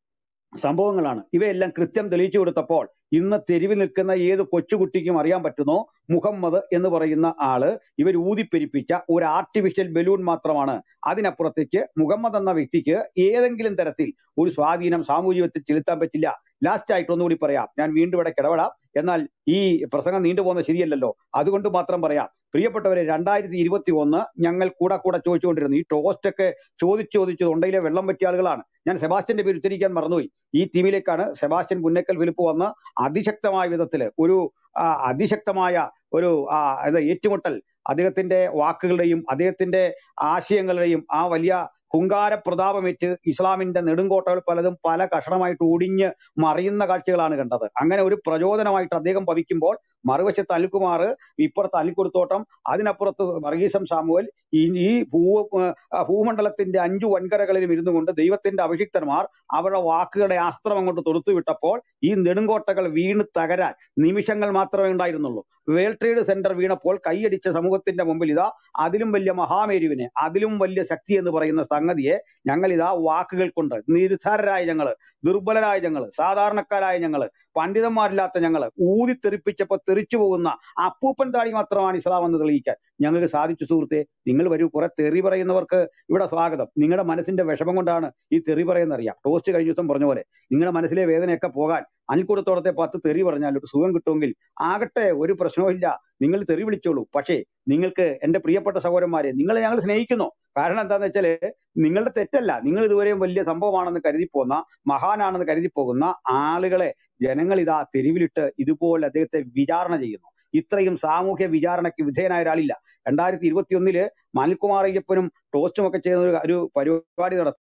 സംഭവങ്ങളാണ് ഇവയെല്ലാം കൃത്യം തെളിയിച്ചു കൊടുത്തപ്പോൾ ഇന്ന് തെരുവിൽ നിൽക്കുന്ന ഏത് കൊച്ചുകുട്ടിക്കും അറിയാൻ പറ്റുന്നോ മുഹമ്മദ് എന്ന് പറയുന്ന ആള് ഇവർ ഊതിപ്പെരിപ്പിച്ച ഒരു ആർട്ടിഫിഷ്യൽ ബലൂൺ മാത്രമാണ് അതിനപ്പുറത്തേക്ക് മുഹമ്മദ് എന്ന വ്യക്തിക്ക് ഏതെങ്കിലും തരത്തിൽ ഒരു സ്വാധീനം സാമൂഹികത്തിൽ ചെലുത്താൻ പറ്റില്ല ലാസ്റ്റ് ആയിട്ട് ഒന്നുകൂടി പറയാം ഞാൻ വീണ്ടും ഇവിടെ കിടപെടാം എന്നാൽ ഈ പ്രസംഗം നീണ്ടുപോകുന്നത് ശരിയല്ലല്ലോ അതുകൊണ്ട് മാത്രം പറയാം പ്രിയപ്പെട്ടവരെ രണ്ടായിരത്തി ഇരുപത്തി ഒന്ന് ഞങ്ങൾ കൂടെ കൂടെ ചോദിച്ചുകൊണ്ടിരുന്നു ഈ ടോസ്റ്റ് ഒക്കെ ചോദിച്ചു ചോദിച്ചു തൊണ്ടയിലെ വെള്ളം പറ്റിയ ആളുകളാണ് ഞാൻ സെബാസ്റ്റ്യന്റെ പേര് ഉച്ചരിക്കാൻ മറന്നുപോയി ഈ ടീമിലേക്കാണ് സെബാസ്റ്റ്യൻ പുന്നക്കൽ ഫിലിപ്പ് വന്ന് അതിശക്തമായ വിധത്തില് ഒരു ആ, അതിശക്തമായ ഒരു ആ, ഇത് ഏറ്റുമുട്ടൽ അദ്ദേഹത്തിന്റെ വാക്കുകളുടെയും അദ്ദേഹത്തിന്റെ ആശയങ്ങളുടെയും ആ വലിയ ഹുങ്കാര പ്രതാപമേറ്റ് ഇസ്ലാമിന്റെ നെടുങ്കോട്ടകൾ പലതും പല കഷണമായിട്ട് ഒടിഞ്ഞ് മറിയുന്ന കാഴ്ചകളാണ് കണ്ടത് അങ്ങനെ ഒരു പ്രചോദനമായിട്ട് അദ്ദേഹം ഭവിക്കുമ്പോൾ മറുവശത്ത് അനിൽകുമാർ ഇപ്പുറത്ത് അനിൽക്കുടുത്തോട്ടം അതിനപ്പുറത്ത് വർഗീസം സാമുവൽ ഈ ഈ ഭൂ ആ, ഭൂമണ്ഡലത്തിന്റെ അഞ്ചു വൻകരകളിലും ഇരുന്നു കൊണ്ട് ദൈവത്തിന്റെ അഭിഷിക്തന്മാർ അവരുടെ വാക്കുകളുടെ ആസ്ത്രം അങ്ങോട്ട് തൊടുത്തു വിട്ടപ്പോൾ ഈ നെടുങ്കോട്ടകൾ വീണ് തകരാൻ നിമിഷങ്ങൾ മാത്രമേ ഉണ്ടായിരുന്നുള്ളൂ വേൾഡ് ട്രേഡ് സെന്റർ വീണപ്പോൾ കൈയടിച്ച സമൂഹത്തിന്റെ മുമ്പിൽ ഇതാ അതിലും വലിയ മഹാമേരുവിനെ അതിലും വലിയ ശക്തി എന്ന് പറയുന്ന സംഗതിയെ ഞങ്ങൾ ഇതാ വാക്കുകൾ കൊണ്ട് നിരുധാരരായ ഞങ്ങള് ദുർബലരായ ഞങ്ങള് സാധാരണക്കാരായ ഞങ്ങള് പണ്ഡിതന്മാരില്ലാത്ത ഞങ്ങള് ഊതിത്തെറിപ്പിച്ചപ്പോ തെറിച്ചു പോകുന്ന അപ്പൂപ്പൻ താടി മാത്രമാണ് ഇസ്ലാം എന്ന് തെളിയിക്കാൻ ഞങ്ങൾക്ക് സാധിച്ചു സുഹൃത്തെ നിങ്ങൾ വരൂ കുറെ തെറി പറയുന്നവർക്ക് ഇവിടെ സ്വാഗതം നിങ്ങളുടെ മനസ്സിന്റെ വിഷമം കൊണ്ടാണ് ഈ തെറി പറയുന്നത് അറിയാം ടോസ്റ്റ് കഴിഞ്ഞ ദിവസം പറഞ്ഞ പോലെ നിങ്ങളുടെ മനസ്സിലെ വേദനയൊക്കെ പോകാൻ അനിൽക്കൂടത്തോടത്തെ പത്ത് തെറി പറഞ്ഞാൽ ഒരു സുഖം കിട്ടുമെങ്കിൽ ആകട്ടെ ഒരു പ്രശ്നവും ഇല്ല നിങ്ങൾ തെറി വിളിച്ചോളൂ പക്ഷേ നിങ്ങൾക്ക് എന്റെ പ്രിയപ്പെട്ട സഹോദരന്മാരെ നിങ്ങളെ ഞങ്ങൾ സ്നേഹിക്കുന്നു കാരണം എന്താന്ന് വെച്ചാല് നിങ്ങളുടെ തെറ്റല്ല നിങ്ങൾ ഇതുവരെയും വലിയ സംഭവമാണെന്ന് കരുതി പോന്ന മഹാനാണെന്ന് കരുതി പോകുന്ന ആളുകളെ ജനങ്ങൾ ഇതാ തെരുവിലിട്ട് ഇതുപോലെ അദ്ദേഹത്തെ വിചാരണ ചെയ്യുന്നു ഇത്രയും സാമൂഹ്യ വിചാരണയ്ക്ക് വിധേയനായ ഒരാളില്ല രണ്ടായിരത്തി ഇരുപത്തി ഒന്നില് അനിൽകുമാർ അയ്യപ്പനും ടോസ്റ്റും ഒക്കെ ചെയ്യുന്ന ഒരു ഒരു പരിപാടി നടത്തി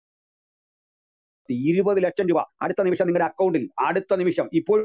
ഇരുപത് ലക്ഷം രൂപ അടുത്ത നിമിഷം നിങ്ങളുടെ അക്കൗണ്ടിൽ അടുത്ത നിമിഷം ഇപ്പോൾ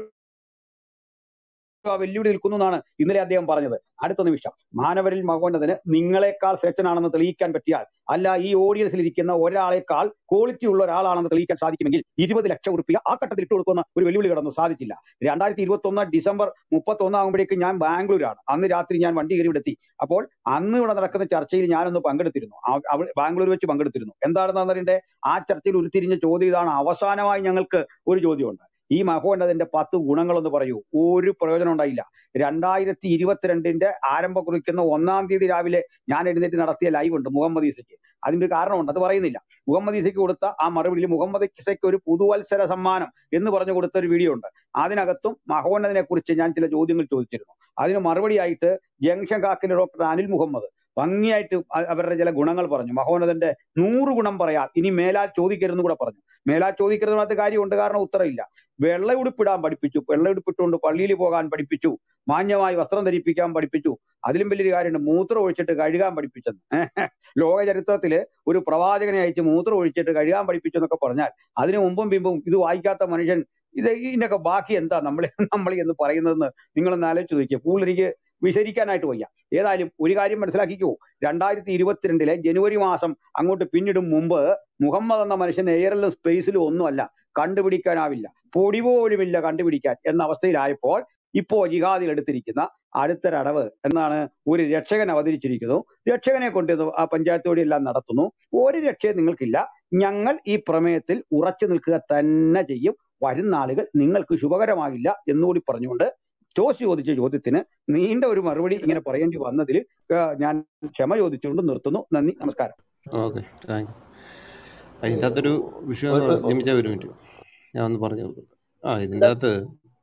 ആ വെല്ലുവിളി നിൽക്കുന്നു എന്നാണ് ഇന്നലെ അദ്ദേഹം പറഞ്ഞത് അടുത്ത നിമിഷം മാനവരിൽ മകോന്നതിന് നിങ്ങളെക്കാൾ ശ്രേഷ്ഠനാണെന്ന് തെളിയിക്കാൻ പറ്റിയാൽ അല്ല ഈ ഓഡിയൻസിൽ ഇരിക്കുന്ന ഒരാളെക്കാൾ ക്വാളിറ്റി ഉള്ള ഒരാളാണെന്ന് തെളിയിക്കാൻ സാധിക്കുമെങ്കിൽ ഇരുപത് ലക്ഷം ഉറുപ്പിക ആ ഘട്ടത്തിൽ ഇട്ട് കൊടുക്കുന്ന ഒരു വെല്ലുവിളി കടന്നു സാധിച്ചില്ല രണ്ടായിരത്തി ഇരുപത്തി ഒന്ന് ഡിസംബർ മുപ്പത്തി ഒന്നാകുമ്പോഴേക്ക് ഞാൻ ബാംഗ്ലൂരാണ് അന്ന് രാത്രി ഞാൻ വണ്ടി കയറി ഇവിടെ എത്തി അപ്പോൾ അന്ന് ഇവിടെ നടക്കുന്ന ചർച്ചയിൽ ഞാനൊന്ന് പങ്കെടുത്തിരുന്നു ആ- അവിടെ ബാംഗ്ലൂർ വെച്ച് പങ്കെടുത്തിരുന്നു എന്താണെന്ന് അറിയണ്ടേ ആ ചർച്ചയിൽ ഉരുത്തിരിഞ്ഞ ചോദ്യം ഇതാണ് അവസാനമായി ഞങ്ങൾക്ക് ഒരു ചോദ്യമുണ്ട് ഈ മഹോന്നതിന്റെ പത്ത് ഗുണങ്ങളൊന്ന് പറയൂ ഒരു പ്രയോജനം ഉണ്ടായില്ല രണ്ടായിരത്തി ഇരുപത്തിരണ്ടിന്റെ ആരംഭം കുറിക്കുന്ന ഒന്നാം തീയതി രാവിലെ ഞാൻ എഴുന്നേറ്റ് നടത്തിയ ലൈവ് ഉണ്ട് മുഹമ്മദ് ഈസയ്ക്ക് അതിന്റെ ഒരു കാരണമുണ്ട് അത് പറയുന്നില്ല മുഹമ്മദ് ഈസയ്ക്ക് കൊടുത്ത ആ മറുപടിയിൽ മുഹമ്മദ് ഈസയ്ക്ക് ഒരു പുതുവത്സര സമ്മാനം എന്ന് പറഞ്ഞു കൊടുത്ത ഒരു വീഡിയോ ഉണ്ട് അതിനകത്തും മഹോന്നതിനെ കുറിച്ച് ഞാൻ ചില ചോദ്യങ്ങൾ ചോദിച്ചിരുന്നു അതിന് മറുപടിയായിട്ട് ജംഗ്ഷൻ കാക്കിലെ ഡോക്ടർ അനിൽ മുഹമ്മദ് ഭംഗിയായിട്ട് അ- അവരുടെ ചില ഗുണങ്ങൾ പറഞ്ഞു മഹോന്നതന്റെ നൂറ് ഗുണം പറയാം ഇനി മേലാൽ ചോദിക്കരുതെന്ന് കൂടെ പറഞ്ഞു മേലാൽ ചോദിക്കരുതിനകത്ത് കാര്യമുണ്ട് കാരണം ഉത്തരവില്ല വെള്ള ഉടുപ്പിടാൻ പഠിപ്പിച്ചു വെള്ള ഉടുപ്പിട്ടുകൊണ്ട് പള്ളിയിൽ പോകാൻ പഠിപ്പിച്ചു മാന്യമായി വസ്ത്രം ധരിപ്പിക്കാൻ പഠിപ്പിച്ചു അതിലും വലിയൊരു കാര്യമുണ്ട് മൂത്രം ഒഴിച്ചിട്ട് കഴുകാൻ പഠിപ്പിച്ചെന്ന് ലോക ചരിത്രത്തില് ഒരു പ്രവാചകനെ അയച്ച് മൂത്രം ഒഴിച്ചിട്ട് കഴുകാൻ പഠിപ്പിച്ചു എന്നൊക്കെ പറഞ്ഞാൽ അതിനു മുമ്പും പിമ്പും ഇത് വായിക്കാത്ത മനുഷ്യൻ ഇത് ഇതിന്റെയൊക്കെ ബാക്കി എന്താ നമ്മൾ നമ്മൾ എന്ന് പറയുന്നതെന്ന് നിങ്ങളൊന്ന് ആലോചിച്ച് നോക്കിയേ കൂടുതൽ എനിക്ക് വിശരിക്കാനായിട്ട് വയ്യ ഏതായാലും ഒരു കാര്യം മനസ്സിലാക്കിക്കോ രണ്ടായിരത്തി ഇരുപത്തിരണ്ടിലെ ജനുവരി മാസം അങ്ങോട്ട് പിന്നിടും മുമ്പ് മുഹമ്മദ് എന്ന മനുഷ്യൻ എയറിലും സ്പേസിലും ഒന്നുമല്ല കണ്ടുപിടിക്കാനാവില്ല പൊടി പോലുമില്ല കണ്ടുപിടിക്കാൻ എന്ന അവസ്ഥയിലായപ്പോൾ ഇപ്പോ ജിഹാദിൽ എടുത്തിരിക്കുന്ന അടുത്തൊരടവ് എന്നാണ് ഒരു രക്ഷകൻ അവതരിച്ചിരിക്കുന്നു രക്ഷകനെ കൊണ്ട് ഇത് ആ പഞ്ചായത്തോടെ എല്ലാം നടത്തുന്നു ഒരു രക്ഷയും നിങ്ങൾക്കില്ല ഞങ്ങൾ ഈ പ്രമേയത്തിൽ ഉറച്ചു നിൽക്കുക തന്നെ ചെയ്യും വരുന്ന ആളുകൾ നിങ്ങൾക്ക് ശുഭകരമാകില്ല എന്നുകൂടി പറഞ്ഞുകൊണ്ട് ജോസ് ചോദിച്ച ചോദ്യത്തിന് നീണ്ട ഒരു മറുപടി ഇങ്ങനെ പറയേണ്ടി വന്നതിൽ ഞാൻ ക്ഷമ ചോദിച്ചുകൊണ്ട് നിർത്തുന്നു നന്ദി നമസ്കാരം ഓക്കെ താങ്ക് അതിൻ്റെ അകത്തൊരു വിഷയം എന്ന് ഒരു പറഞ്ഞാൽ ജിമിച്ച ഒരു മിനിറ്റ് ഞാൻ ഒന്ന് പറഞ്ഞു നിർത്തും ആ ഇതിൻ്റെ അകത്ത്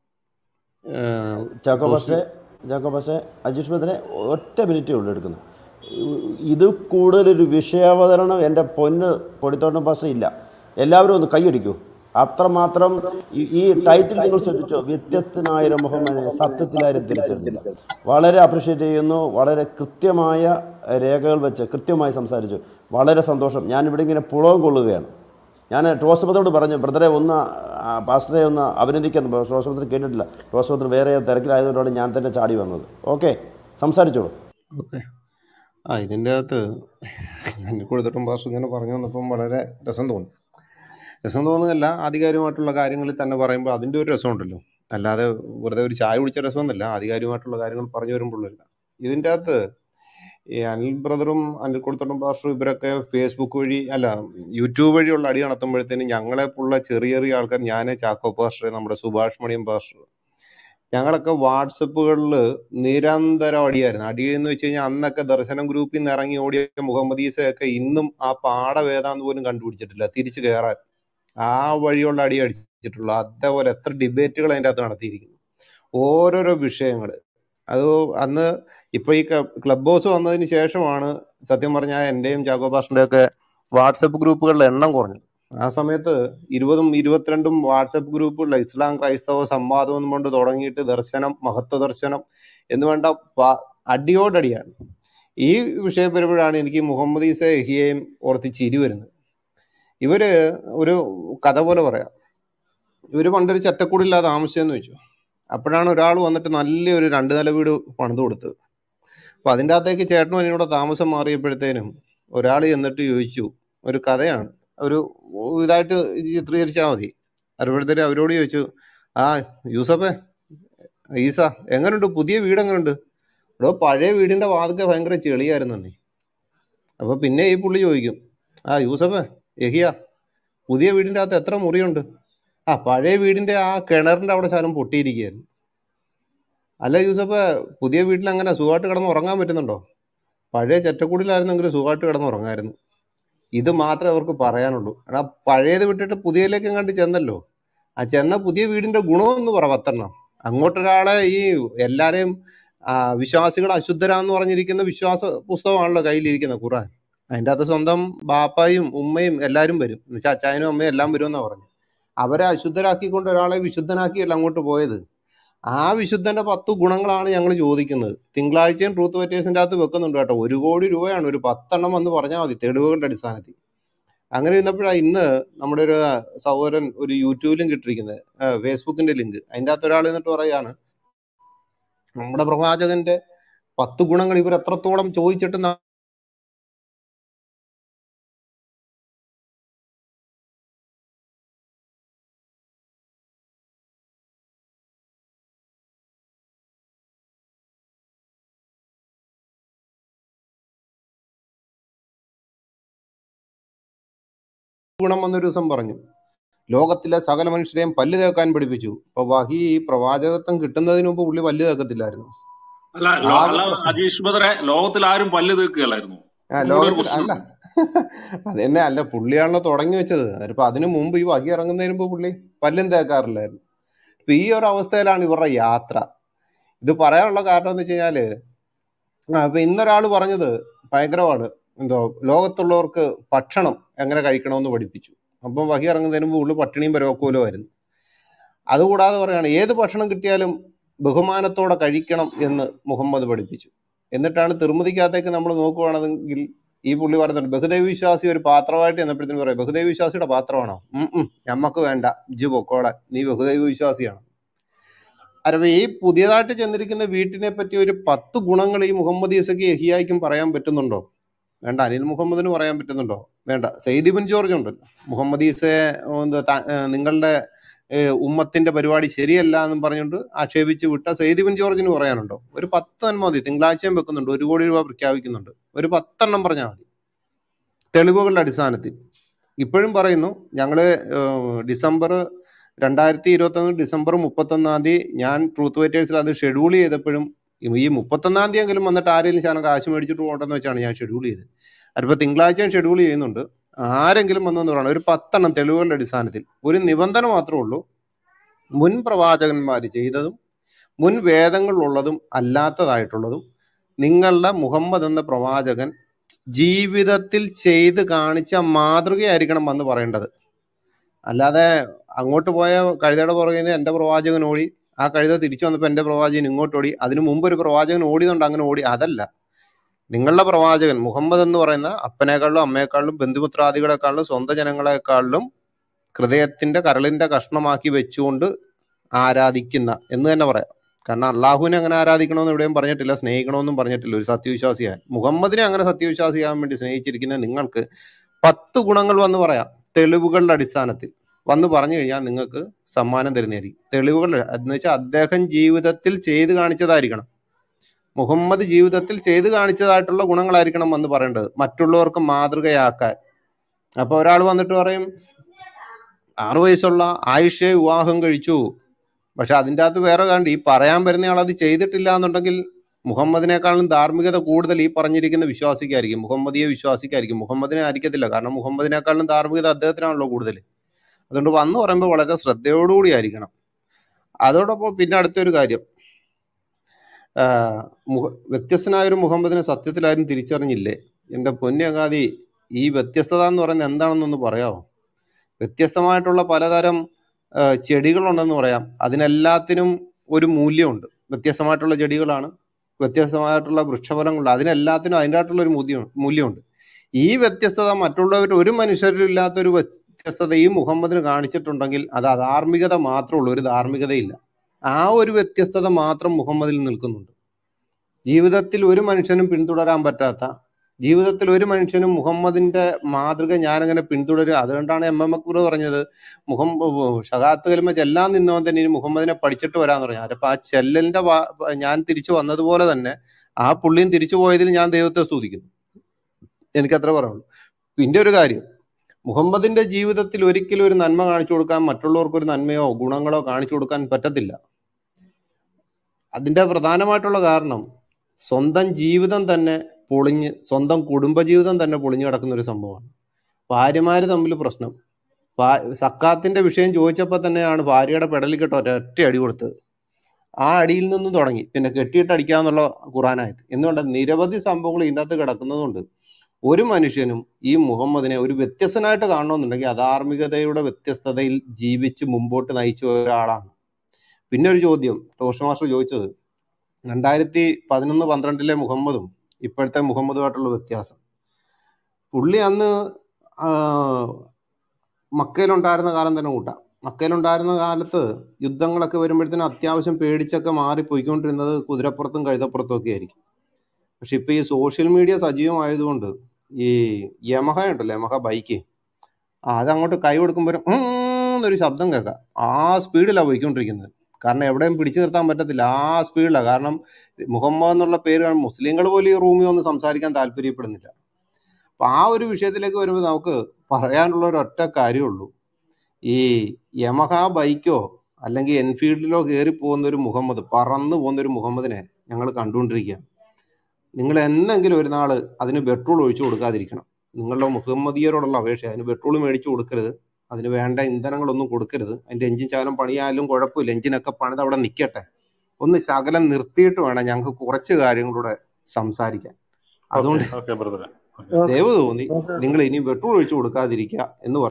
ചാക്കോ ടോസ് പക്ഷേ ചാക്കോ പക്ഷേ അജീഷ് ബദ്രെ ഒറ്റ മിനിറ്റേ ഉള്ളൂ എടുക്കുന്നത് ഇത് കൂടുതലൊരു വിഷയാവതരണം എൻ്റെ പൊന്ന് പൊടിത്തോട്ടം പാസ്റ്റർ ഇല്ല എല്ലാവരും ഒന്ന് കൈയടിക്കൂ അത്രമാത്രം ഈ- ഈ ടൈറ്റിൽ നിങ്ങൾ ശ്രദ്ധിച്ചോ വ്യത്യസ്തനായ ഒരു മുഹമ്മദിനെ സത്യത്തിലാരും തിരിച്ചറിഞ്ഞില്ല വളരെ അപ്രിഷ്യേറ്റ് ചെയ്യുന്നു വളരെ കൃത്യമായ രേഖകൾ വെച്ച് കൃത്യമായി സംസാരിച്ചു വളരെ സന്തോഷം ഞാനിവിടെ ഇങ്ങനെ പുളകം കൊള്ളുകയാണ് ഞാൻ ടോസപത്രോട് പറഞ്ഞു ബ്രദറെ ഒന്ന് ആ, പാസ്റ്ററെ ഒന്ന് അഭിനന്ദിക്കുന്നു ടോസപത്ര കേട്ടിട്ടില്ല ടോസപത്ര വേറെ തിരക്കിലായതുകൊണ്ടാണ് ഞാൻ തന്നെ ചാടി വന്നത് ഓക്കെ സംസാരിച്ചോളൂ ഓക്കെ ആ ഇതിൻ്റെ അകത്ത് എന്നെ കൊടുത്തിട്ടും പാസ്റ്റർ ഇങ്ങനെ പറഞ്ഞു വന്നപ്പം വളരെ രസം തോന്നി രസം തോന്നുന്നതല്ല ആധികാരികമായിട്ടുള്ള കാര്യങ്ങളിൽ തന്നെ പറയുമ്പോൾ അതിൻ്റെ ഒരു രസമുണ്ടല്ലോ അല്ലാതെ വെറുതെ ഒരു ചായ കുടിച്ച രസമൊന്നുമല്ല ആധികാരികമായിട്ടുള്ള കാര്യങ്ങൾ പറഞ്ഞു വരുമ്പോഴുള്ള ഇതിൻ്റെ അകത്ത് ഈ അനിൽ ബ്രദറും അനിൽ കൊടുത്തോട്ടും പാസ്റ്ററും ഇവരൊക്കെ ഫേസ്ബുക്ക് വഴി അല്ല യൂട്യൂബ് വഴിയുള്ള അടി നടത്തുമ്പോഴത്തേനും ഞങ്ങളെ പോലുള്ള ചെറിയ ചെറിയ ആൾക്കാർ ഞാൻ ചാക്കോ പാസ്റ്റർ നമ്മുടെ സുഭാഷ് മണിയം പാസ്റ്റർ ഞങ്ങളൊക്കെ വാട്സപ്പുകളിൽ നിരന്തരം അടിയായിരുന്നു അടി എന്ന് വെച്ച് കഴിഞ്ഞാൽ അന്നൊക്കെ ദർശനം ഗ്രൂപ്പിൽ നിന്ന് ഇറങ്ങി ഓടിയ മുഹമ്മദ് ഈസയൊക്കെ ഇന്നും ആ പാടം ഏതാന്ന് പോലും കണ്ടുപിടിച്ചിട്ടില്ല തിരിച്ചു കയറാൻ ആ വഴിയുള്ള അടി അടിച്ചിട്ടുള്ളൂ അതേപോലെ എത്ര ഡിബേറ്റുകൾ അതിൻ്റെ അകത്ത് നടത്തിയിരിക്കുന്നു ഓരോരോ വിഷയങ്ങൾ അത് അന്ന് ഇപ്പൊ ഈ ക്ലബ് ഹൗസ് വന്നതിന് ശേഷമാണ് സത്യം പറഞ്ഞാൽ എന്റെയും ജാഗോ പാസ്റ്ററിന്റെ ഒക്കെ വാട്സപ്പ് ഗ്രൂപ്പുകളുടെ എണ്ണം കുറഞ്ഞത് ആ സമയത്ത് ഇരുപതും ഇരുപത്തിരണ്ടും വാട്സപ്പ് ഗ്രൂപ്പുകളിൽ ഇസ്ലാം ക്രൈസ്തവ സംവാദം എന്നും കൊണ്ട് തുടങ്ങിയിട്ട് ദർശനം മഹത്വ ദർശനം എന്ന് വേണ്ട പ- അടിയോടടിയാണ് ഈ വിഷയം വരുമ്പോഴാണ് എനിക്ക് മുഹമ്മദ് ഈസ എഹിയെയും ഓർത്ത് ചിരി വരുന്നത് ഇവര് ഒരു കഥ പോലെ പറയാം ഇവര് പണ്ടൊരു ചട്ടക്കൂടില്ലാതെ താമസിച്ചെന്ന് വെച്ചു അപ്പോഴാണ് ഒരാൾ വന്നിട്ട് നല്ലൊരു രണ്ട് നില വീട് പണിത് കൊടുത്തത് അപ്പൊ അതിൻ്റെ അകത്തേക്ക് ചേട്ടനും എന്നോട് താമസം മാറിയപ്പോഴത്തേനും ഒരാൾ ചെന്നിട്ട് ചോദിച്ചു ഒരു കഥയാണ് ഒരു ഇതായിട്ട് ചിത്രീകരിച്ചാൽ മതി അപ്പോഴത്തേനും അവരോട് ചോദിച്ചു ആ യൂസഫേ ഈസ എങ്ങനെയുണ്ട് പുതിയ വീട് എങ്ങനെയുണ്ട് ഇവിടെ പഴയ വീടിന്റെ വാതിക്കെ ഭയങ്കര ചെളിയായിരുന്നു നീ അപ്പൊ പിന്നെ ഈ പുള്ളി ചോദിക്കും ആ യൂസഫേ യഹിയ പുതിയ വീടിന്റെ അകത്ത് എത്ര മുറിയുണ്ട് ആ പഴയ വീടിന്റെ ആ കിണറിന്റെ അവിടെ ശകലം പൊട്ടിയിരിക്കുകയായിരുന്നു അല്ല യൂസഫ് പുതിയ വീട്ടിൽ അങ്ങനെ സുഖമായിട്ട് കിടന്ന് ഉറങ്ങാൻ പറ്റുന്നുണ്ടോ പഴയ ചെറ്റക്കുടിലായിരുന്നെങ്കിൽ സുഖമായിട്ട് കിടന്ന് ഉറങ്ങായിരുന്നു ഇത് മാത്രമേ അവർക്ക് പറയാനുള്ളൂ എടാ പഴയത് വിട്ടിട്ട് പുതിയതിലേക്ക് കണ്ട് ചെന്നല്ലോ ആ ചെന്ന പുതിയ വീടിന്റെ ഗുണമെന്ന് പറ പത്തെണ്ണം അങ്ങോട്ടൊരാളെ ഈ എല്ലാരെയും ആ, വിശ്വാസികൾ അശുദ്ധരാന്ന് പറഞ്ഞിരിക്കുന്ന വിശ്വാസ പുസ്തകമാണല്ലോ കയ്യിലിരിക്കുന്ന ഖുറാൻ അതിൻ്റെ അകത്ത് സ്വന്തം ബാപ്പായും ഉമ്മയും എല്ലാവരും വരും എന്നുവെച്ചാൽ അച്ചായനും അമ്മയും എല്ലാം വരുമെന്നാ പറഞ്ഞു അവരെ അശുദ്ധരാക്കിക്കൊണ്ട് ഒരാളെ വിശുദ്ധനാക്കിയല്ല അങ്ങോട്ട് പോയത് ആ വിശുദ്ധന്റെ പത്ത് ഗുണങ്ങളാണ് ഞങ്ങൾ ചോദിക്കുന്നത് തിങ്കളാഴ്ചയും ട്രൂത്ത് വെറ്റേഴ്സിന്റെ അകത്ത് വെക്കുന്നുണ്ട് കേട്ടോ ഒരു കോടി രൂപയാണ് ഒരു പത്തെണ്ണം എന്ന് പറഞ്ഞാൽ മതി തെളിവുകളുടെ അടിസ്ഥാനത്തിൽ അങ്ങനെ ഇരുന്നപ്പോഴാണ് ഇന്ന് നമ്മുടെ ഒരു സഹോദരൻ ഒരു യൂട്യൂബിലും കിട്ടിയിരിക്കുന്നത് ആ, ഫേസ്ബുക്കിന്റെ ലിങ്ക് അതിൻ്റെ അകത്ത് ഒരാൾ എന്നിട്ട് പറയാണ് നമ്മുടെ പ്രവാചകന്റെ പത്ത് ഗുണങ്ങൾ ഇവർ എത്രത്തോളം ചോദിച്ചിട്ട് ന- ഗുണം വന്നൊരു ദിവസം പറഞ്ഞു ലോകത്തിലെ സകല മനുഷ്യരെയും പല്ല് തേക്കാൻ പഠിപ്പിച്ചു അപ്പൊ വഹി ഈ പ്രവാചകത്വം കിട്ടുന്നതിന് മുമ്പ് പുള്ളി പല്ല് തേക്കത്തില്ലായിരുന്നു അല്ല ലോ- ആകെ അല്ല പ്രശ്നം അജീഷ് ബദറെ ലോകത്തിൽ ആരും പല്ല് തീർക്കുകയല്ലായിരുന്നു ആ ഒന്നുകൂടെ ഒരു ലോകത്തിൽ അല്ല പ്രശ്നമുണ്ട് അത് തന്നെ അല്ല പുള്ളിയാണല്ലോ തുടങ്ങി വെച്ചത് അതിപ്പോ അതിനു മുമ്പ് ഈ വഹി ഇറങ്ങുന്നതിന് മുമ്പ് പുള്ളി പല്ലും തേക്കാറില്ലായിരുന്നു ഇപ്പൊ ഈ ഒരു അവസ്ഥയിലാണ് ഇവരുടെ യാത്ര ഇത് പറയാനുള്ള കാരണം എന്ന് വെച്ച് കഴിഞ്ഞാല് ആ, അപ്പൊ ഇന്നൊരാള് പറഞ്ഞത് ഭയങ്കരമാണ് എന്തോ ലോകത്തുള്ളവർക്ക് ഭക്ഷണം എങ്ങനെ കഴിക്കണമെന്ന് പഠിപ്പിച്ചു അപ്പം വഹി ഇറങ്ങുന്നതിന് മുമ്പ് ഉള്ളു പട്ടിണിയും പരവക്കോലും ആയിരുന്നു അതുകൂടാതെ പറയാണ് ഏത് ഭക്ഷണം കിട്ടിയാലും ബഹുമാനത്തോടെ കഴിക്കണം എന്ന് മുഹമ്മദ് പഠിപ്പിച്ചു എന്നിട്ടാണ് തിരുമതിക്കകത്തേക്ക് നമ്മൾ നോക്കുവാണെങ്കിൽ ഈ പുള്ളി പറയുന്നുണ്ട് ബഹുദൈവ വിശ്വാസി ഒരു പാത്രമായിട്ട് എന്നപ്പോഴത്തേനും പറയാം ബഹുദൈവ വിശ്വാസിയുടെ പാത്രമാണോ ഉം ഉം ഞമ്മക്ക് വേണ്ട ഇജ്ജ് പൊക്കോളെ നീ ബഹുദൈവ വിശ്വാസിയാണ് അരവ ഈ പുതിയതായിട്ട് ചെന്നിരിക്കുന്ന വീട്ടിനെ പറ്റി ഒരു പത്ത് ഗുണങ്ങൾ ഈ മുഹമ്മദ് ഈസയ്ക്ക് യഹിയായിക്കും പറയാൻ പറ്റുന്നുണ്ടോ വേണ്ട അനിൽ മുഹമ്മദിന് പറയാൻ പറ്റുന്നുണ്ടോ വേണ്ട സെയ്ദ് ബിൻ ജോർജ് ഉണ്ടല്ലോ മുഹമ്മദ് ഈസയെ എന്താ താ- ഏർ നിങ്ങളുടെ ഏർ ഉമ്മത്തിന്റെ പരിപാടി ശരിയല്ല എന്നും പറഞ്ഞുകൊണ്ട് ആക്ഷേപിച്ച് വിട്ട സെയ്ദ് ബിൻ ജോർജിന് പറയാനുണ്ടോ ഒരു പത്തെണ്ണം മതി തിങ്കളാഴ്ചയും വെക്കുന്നുണ്ട് ഒരു കോടി രൂപ പ്രഖ്യാപിക്കുന്നുണ്ട് ഒരു പത്തെണ്ണം പറഞ്ഞാൽ മതി തെളിവുകളുടെ അടിസ്ഥാനത്തിൽ ഇപ്പോഴും പറയുന്നു ഞങ്ങള് ഏർ ഡിസംബർ രണ്ടായിരത്തി ഇരുപത്തൊന്ന് ഡിസംബർ മുപ്പത്തൊന്നാം തീയതി ഞാൻ ട്രൂത്ത് വെറ്റേഴ്സിൽ അത് ഷെഡ്യൂൾ ചെയ്തപ്പോഴും ഈ മുപ്പത്തൊന്നാം തീയതി എങ്കിലും വന്നിട്ട് ആരെങ്കിലും ശാനം കാശ് മേടിച്ചിട്ട് പോകണ്ടെന്ന് വെച്ചാണ് ഞാൻ ഷെഡ്യൂൾ ചെയ്തത് അതിപ്പോൾ തിങ്കളാഴ്ചയും ഷെഡ്യൂൾ ചെയ്യുന്നുണ്ട് ആരെങ്കിലും വന്നെന്ന് പറയണം ഒരു പത്തെണ്ണം തെളിവുകളുടെ അടിസ്ഥാനത്തിൽ ഒരു നിബന്ധന മാത്രമേ ഉള്ളൂ മുൻ പ്രവാചകന്മാർ ചെയ്തതും മുൻ വേദങ്ങളിലുള്ളതും അല്ലാത്തതായിട്ടുള്ളതും നിങ്ങളുടെ മുഹമ്മദ് എന്ന പ്രവാചകൻ ജീവിതത്തിൽ ചെയ്ത് കാണിച്ച മാതൃകയായിരിക്കണം വന്ന് പറയേണ്ടത് അല്ലാതെ അങ്ങോട്ട് പോയ കഴുതയുടെ പുറകിന് എൻ്റെ പ്രവാചകൻ ഓടി ആ കഴുത തിരിച്ചു വന്നപ്പോൾ എൻ്റെ പ്രവാചകൻ ഇങ്ങോട്ട് ഓടി അതിനു മുമ്പ് ഒരു പ്രവാചകൻ ഓടിയതുകൊണ്ട് അങ്ങനെ ഓടി അതല്ല നിങ്ങളുടെ പ്രവാചകൻ മുഹമ്മദ് എന്ന് പറയുന്ന അപ്പനേക്കാളിലും അമ്മയെക്കാളിലും ബന്ധുമിത്രാദികളെക്കാളിലും സ്വന്തം ജനങ്ങളെക്കാളിലും ഹൃദയത്തിന്റെ കരളിന്റെ കഷ്ണമാക്കി വെച്ചുകൊണ്ട് ആരാധിക്കുന്ന എന്ന് തന്നെ പറയാം കാരണം അള്ളാഹുവിനെ അങ്ങനെ ആരാധിക്കണമെന്ന് എവിടെയും പറഞ്ഞിട്ടില്ല സ്നേഹിക്കണമെന്നും പറഞ്ഞിട്ടില്ല ഒരു സത്യവിശ്വാസിയാൻ മുഹമ്മദിനെ അങ്ങനെ സത്യവിശ്വാസിയാകാൻ വേണ്ടി സ്നേഹിച്ചിരിക്കുന്ന നിങ്ങൾക്ക് പത്ത് ഗുണങ്ങൾ വന്ന് പറയാം തെളിവുകളുടെ അടിസ്ഥാനത്തിൽ വന്ന് പറഞ്ഞു കഴിഞ്ഞാൽ നിങ്ങൾക്ക് സമ്മാനം തരുന്നതായിരിക്കും തെളിവുകൾ എന്ന് വെച്ചാൽ അദ്ദേഹം ജീവിതത്തിൽ ചെയ്ത് കാണിച്ചതായിരിക്കണം മുഹമ്മദ് ജീവിതത്തിൽ ചെയ്ത് കാണിച്ചതായിട്ടുള്ള ഗുണങ്ങളായിരിക്കണം വന്ന് പറയേണ്ടത് മറ്റുള്ളവർക്ക് മാതൃകയാക്കാൻ അപ്പൊ ഒരാൾ വന്നിട്ട് പറയും ആറു വയസ്സുള്ള ആയിഷയെ വിവാഹം കഴിച്ചു പക്ഷെ അതിൻ്റെ അകത്ത് വേറെ കണ്ട് ഈ പറയാൻ വരുന്നയാൾ അത് ചെയ്തിട്ടില്ല എന്നുണ്ടെങ്കിൽ മുഹമ്മദിനേക്കാളും ധാർമ്മികത കൂടുതൽ ഈ പറഞ്ഞിരിക്കുന്ന വിശ്വാസിക്കായിരിക്കും മുഹമ്മദിയെ വിശ്വാസിക്കായിരിക്കും മുഹമ്മദിനെ ആയിരിക്കത്തില്ല കാരണം മുഹമ്മദിനേക്കാളും ധാർമ്മികത അദ്ദേഹത്തിനാണല്ലോ കൂടുതൽ അതുകൊണ്ട് വന്ന് പറയുമ്പോൾ വളരെ ശ്രദ്ധയോടുകൂടി ആയിരിക്കണം അതോടൊപ്പം പിന്നെ അടുത്തൊരു കാര്യം ആഹ് മുഹ- വ്യത്യസ്തനായ ഒരു മുഹമ്മദിനെ സത്യത്തിൽ ആരും തിരിച്ചറിഞ്ഞില്ലേ എൻ്റെ പൊന്നകാതി ഈ വ്യത്യസ്തത എന്ന് പറയുന്നത് എന്താണെന്നൊന്ന് പറയാമോ വ്യത്യസ്തമായിട്ടുള്ള പലതരം ആഹ് ചെടികളുണ്ടെന്ന് പറയാം അതിനെല്ലാത്തിനും ഒരു മൂല്യമുണ്ട് വ്യത്യസ്തമായിട്ടുള്ള ചെടികളാണ് വ്യത്യസ്തമായിട്ടുള്ള വൃക്ഷഫലങ്ങളുണ്ട് അതിനെല്ലാത്തിനും അതിൻ്റെതായിട്ടുള്ള ഒരു മൂല്യം മൂല്യമുണ്ട് ഈ വ്യത്യസ്തത മറ്റുള്ളവർ ഒരു മനുഷ്യരിലും ഇല്ലാത്ത ഒരു വ്യത്യസ്തത ഈ മുഹമ്മദിന് കാണിച്ചിട്ടുണ്ടെങ്കിൽ അത് അധാർമികത മാത്രമേ ഉള്ളൂ ഒരു ധാർമ്മികതയില്ല ആ ഒരു വ്യത്യസ്തത മാത്രം മുഹമ്മദിൽ നിൽക്കുന്നുണ്ട് ജീവിതത്തിൽ ഒരു മനുഷ്യനും പിന്തുടരാൻ പറ്റാത്ത ജീവിതത്തിൽ ഒരു മനുഷ്യനും മുഹമ്മദിന്റെ മാതൃക ഞാനങ്ങനെ പിന്തുടരുക അതുകൊണ്ടാണ് എം എം അക്ബർ പറഞ്ഞത് മുഹം ഷഹാത്ത് കലിമ ചെല്ലാൻ നിന്നവൻ തന്നെ ഇനി മുഹമ്മദിനെ പഠിച്ചിട്ട് വരാന്ന് പറഞ്ഞു അപ്പൊ ആ ചെല്ലലിന്റെ വാ- ഞാൻ തിരിച്ചു വന്നതുപോലെ തന്നെ ആ പുള്ളിയും തിരിച്ചു പോയതിൽ ഞാൻ ദൈവത്തെ സ്തുതിക്കുന്നു എനിക്കത്ര പറയുള്ളൂ പിന്നെ ഒരു കാര്യം മുഹമ്മദിന്റെ ജീവിതത്തിൽ ഒരിക്കലും ഒരു നന്മ കാണിച്ചു കൊടുക്കാൻ മറ്റുള്ളവർക്ക് ഒരു നന്മയോ ഗുണങ്ങളോ കാണിച്ചു കൊടുക്കാൻ പറ്റത്തില്ല അതിന്റെ പ്രധാനമായിട്ടുള്ള കാരണം സ്വന്തം ജീവിതം തന്നെ പൊളിഞ്ഞ് സ്വന്തം കുടുംബജീവിതം തന്നെ പൊളിഞ്ഞു കിടക്കുന്ന ഒരു സംഭവമാണ് ഭാര്യമാര് തമ്മിൽ പ്രശ്നം ഭാ- സക്കാത്തിന്റെ വിഷയം ചോദിച്ചപ്പോൾ തന്നെയാണ് ഭാര്യയുടെ പെടലിൽ കേട്ടോ ഒറ്റ അടി കൊടുത്തത് ആ അടിയിൽ നിന്നും തുടങ്ങി പിന്നെ കെട്ടിയിട്ട് അടിക്കാന്നുള്ള ഖുറാനായത് എന്തുകൊണ്ട് നിരവധി സംഭവങ്ങൾ ഇതിൻ്റെ അകത്ത് കിടക്കുന്നതുകൊണ്ട് ഒരു മനുഷ്യനും ഈ മുഹമ്മദിനെ ഒരു വ്യത്യസ്തനായിട്ട് കാണണമെന്നുണ്ടെങ്കിൽ അധാർമികതയുടെ വ്യത്യസ്തതയിൽ ജീവിച്ച് മുമ്പോട്ട് നയിച്ച ഒരാളാണ് പിന്നെ ഒരു ചോദ്യം ടോഷ് മാസ്റ്റർ ചോദിച്ചത് രണ്ടായിരത്തി പതിനൊന്ന് പന്ത്രണ്ടിലെ മുഹമ്മദും ഇപ്പോഴത്തെ മുഹമ്മദുമായിട്ടുള്ള വ്യത്യാസം പുള്ളി അന്ന് ആ, മക്കയിലുണ്ടായിരുന്ന കാലം തന്നെ കൂട്ടാം മക്കയിലുണ്ടായിരുന്ന കാലത്ത് യുദ്ധങ്ങളൊക്കെ വരുമ്പോഴത്തേനും അത്യാവശ്യം പേടിച്ചൊക്കെ മാറി പോയിക്കൊണ്ടിരുന്നത് കുതിരപ്പുറത്തും കഴുതപ്പുറത്തും ഒക്കെ ആയിരിക്കും പക്ഷെ ഇപ്പൊ ഈ സോഷ്യൽ മീഡിയ സജീവമായതുകൊണ്ട് ഈ യമഹ ഉണ്ടല്ലോ യമഹ ബൈക്ക് അതങ്ങോട്ട് കൈ കൊടുക്കുമ്പോൾ എന്നൊരു ശബ്ദം കേൾക്കാം ആ സ്പീഡിലാണ് പോയിക്കൊണ്ടിരിക്കുന്നത് കാരണം എവിടെയും പിടിച്ചു നിർത്താൻ പറ്റത്തില്ല ആ സ്പീഡിലാണ് കാരണം മുഹമ്മദ് എന്നുള്ള പേര് കാണും മുസ്ലിങ്ങൾ പോലും ഈ റൂമിൽ ഒന്ന് സംസാരിക്കാൻ താല്പര്യപ്പെടുന്നില്ല അപ്പൊ ആ ഒരു വിഷയത്തിലേക്ക് വരുമ്പോൾ നമുക്ക് പറയാനുള്ള ഒരു ഒറ്റ കാര്യമുള്ളൂ ഈ യമഹ ബൈക്കോ അല്ലെങ്കിൽ എൻഫീൽഡിലോ കയറി പോകുന്ന ഒരു മുഹമ്മദ് പറന്നു പോകുന്ന ഒരു മുഹമ്മദിനെ ഞങ്ങൾ കണ്ടുകൊണ്ടിരിക്കുകയാണ് നിങ്ങൾ എന്നെങ്കിലും ഒരു നാൾ അതിന് പെട്രോൾ ഒഴിച്ചു കൊടുക്കാതിരിക്കണം നിങ്ങളുടെ മുഹമ്മദിയരോടുള്ള അപേക്ഷ അതിന് പെട്രോൾ മേടിച്ചു കൊടുക്കരുത് അതിന് വേണ്ട ഇന്ധനങ്ങളൊന്നും കൊടുക്കരുത് അതിന്റെ എഞ്ചിൻ ശകലം പണിയാലും കുഴപ്പമില്ല എഞ്ചിനൊക്കെ പണിത് അവിടെ നിൽക്കട്ടെ ഒന്ന് ശകലം നിർത്തിയിട്ട് വേണം ഞങ്ങൾക്ക് കുറച്ച് കാര്യങ്ങളൂടെ സംസാരിക്കാൻ ഓക്കെ അതുകൊണ്ട് ഓക്കെ ബ്രദറെ ദയവ് തോന്നി നിങ്ങൾ ഇനി പെട്രോൾ ഒഴിച്ചു കൊടുക്കാതിരിക്കുക എന്ന്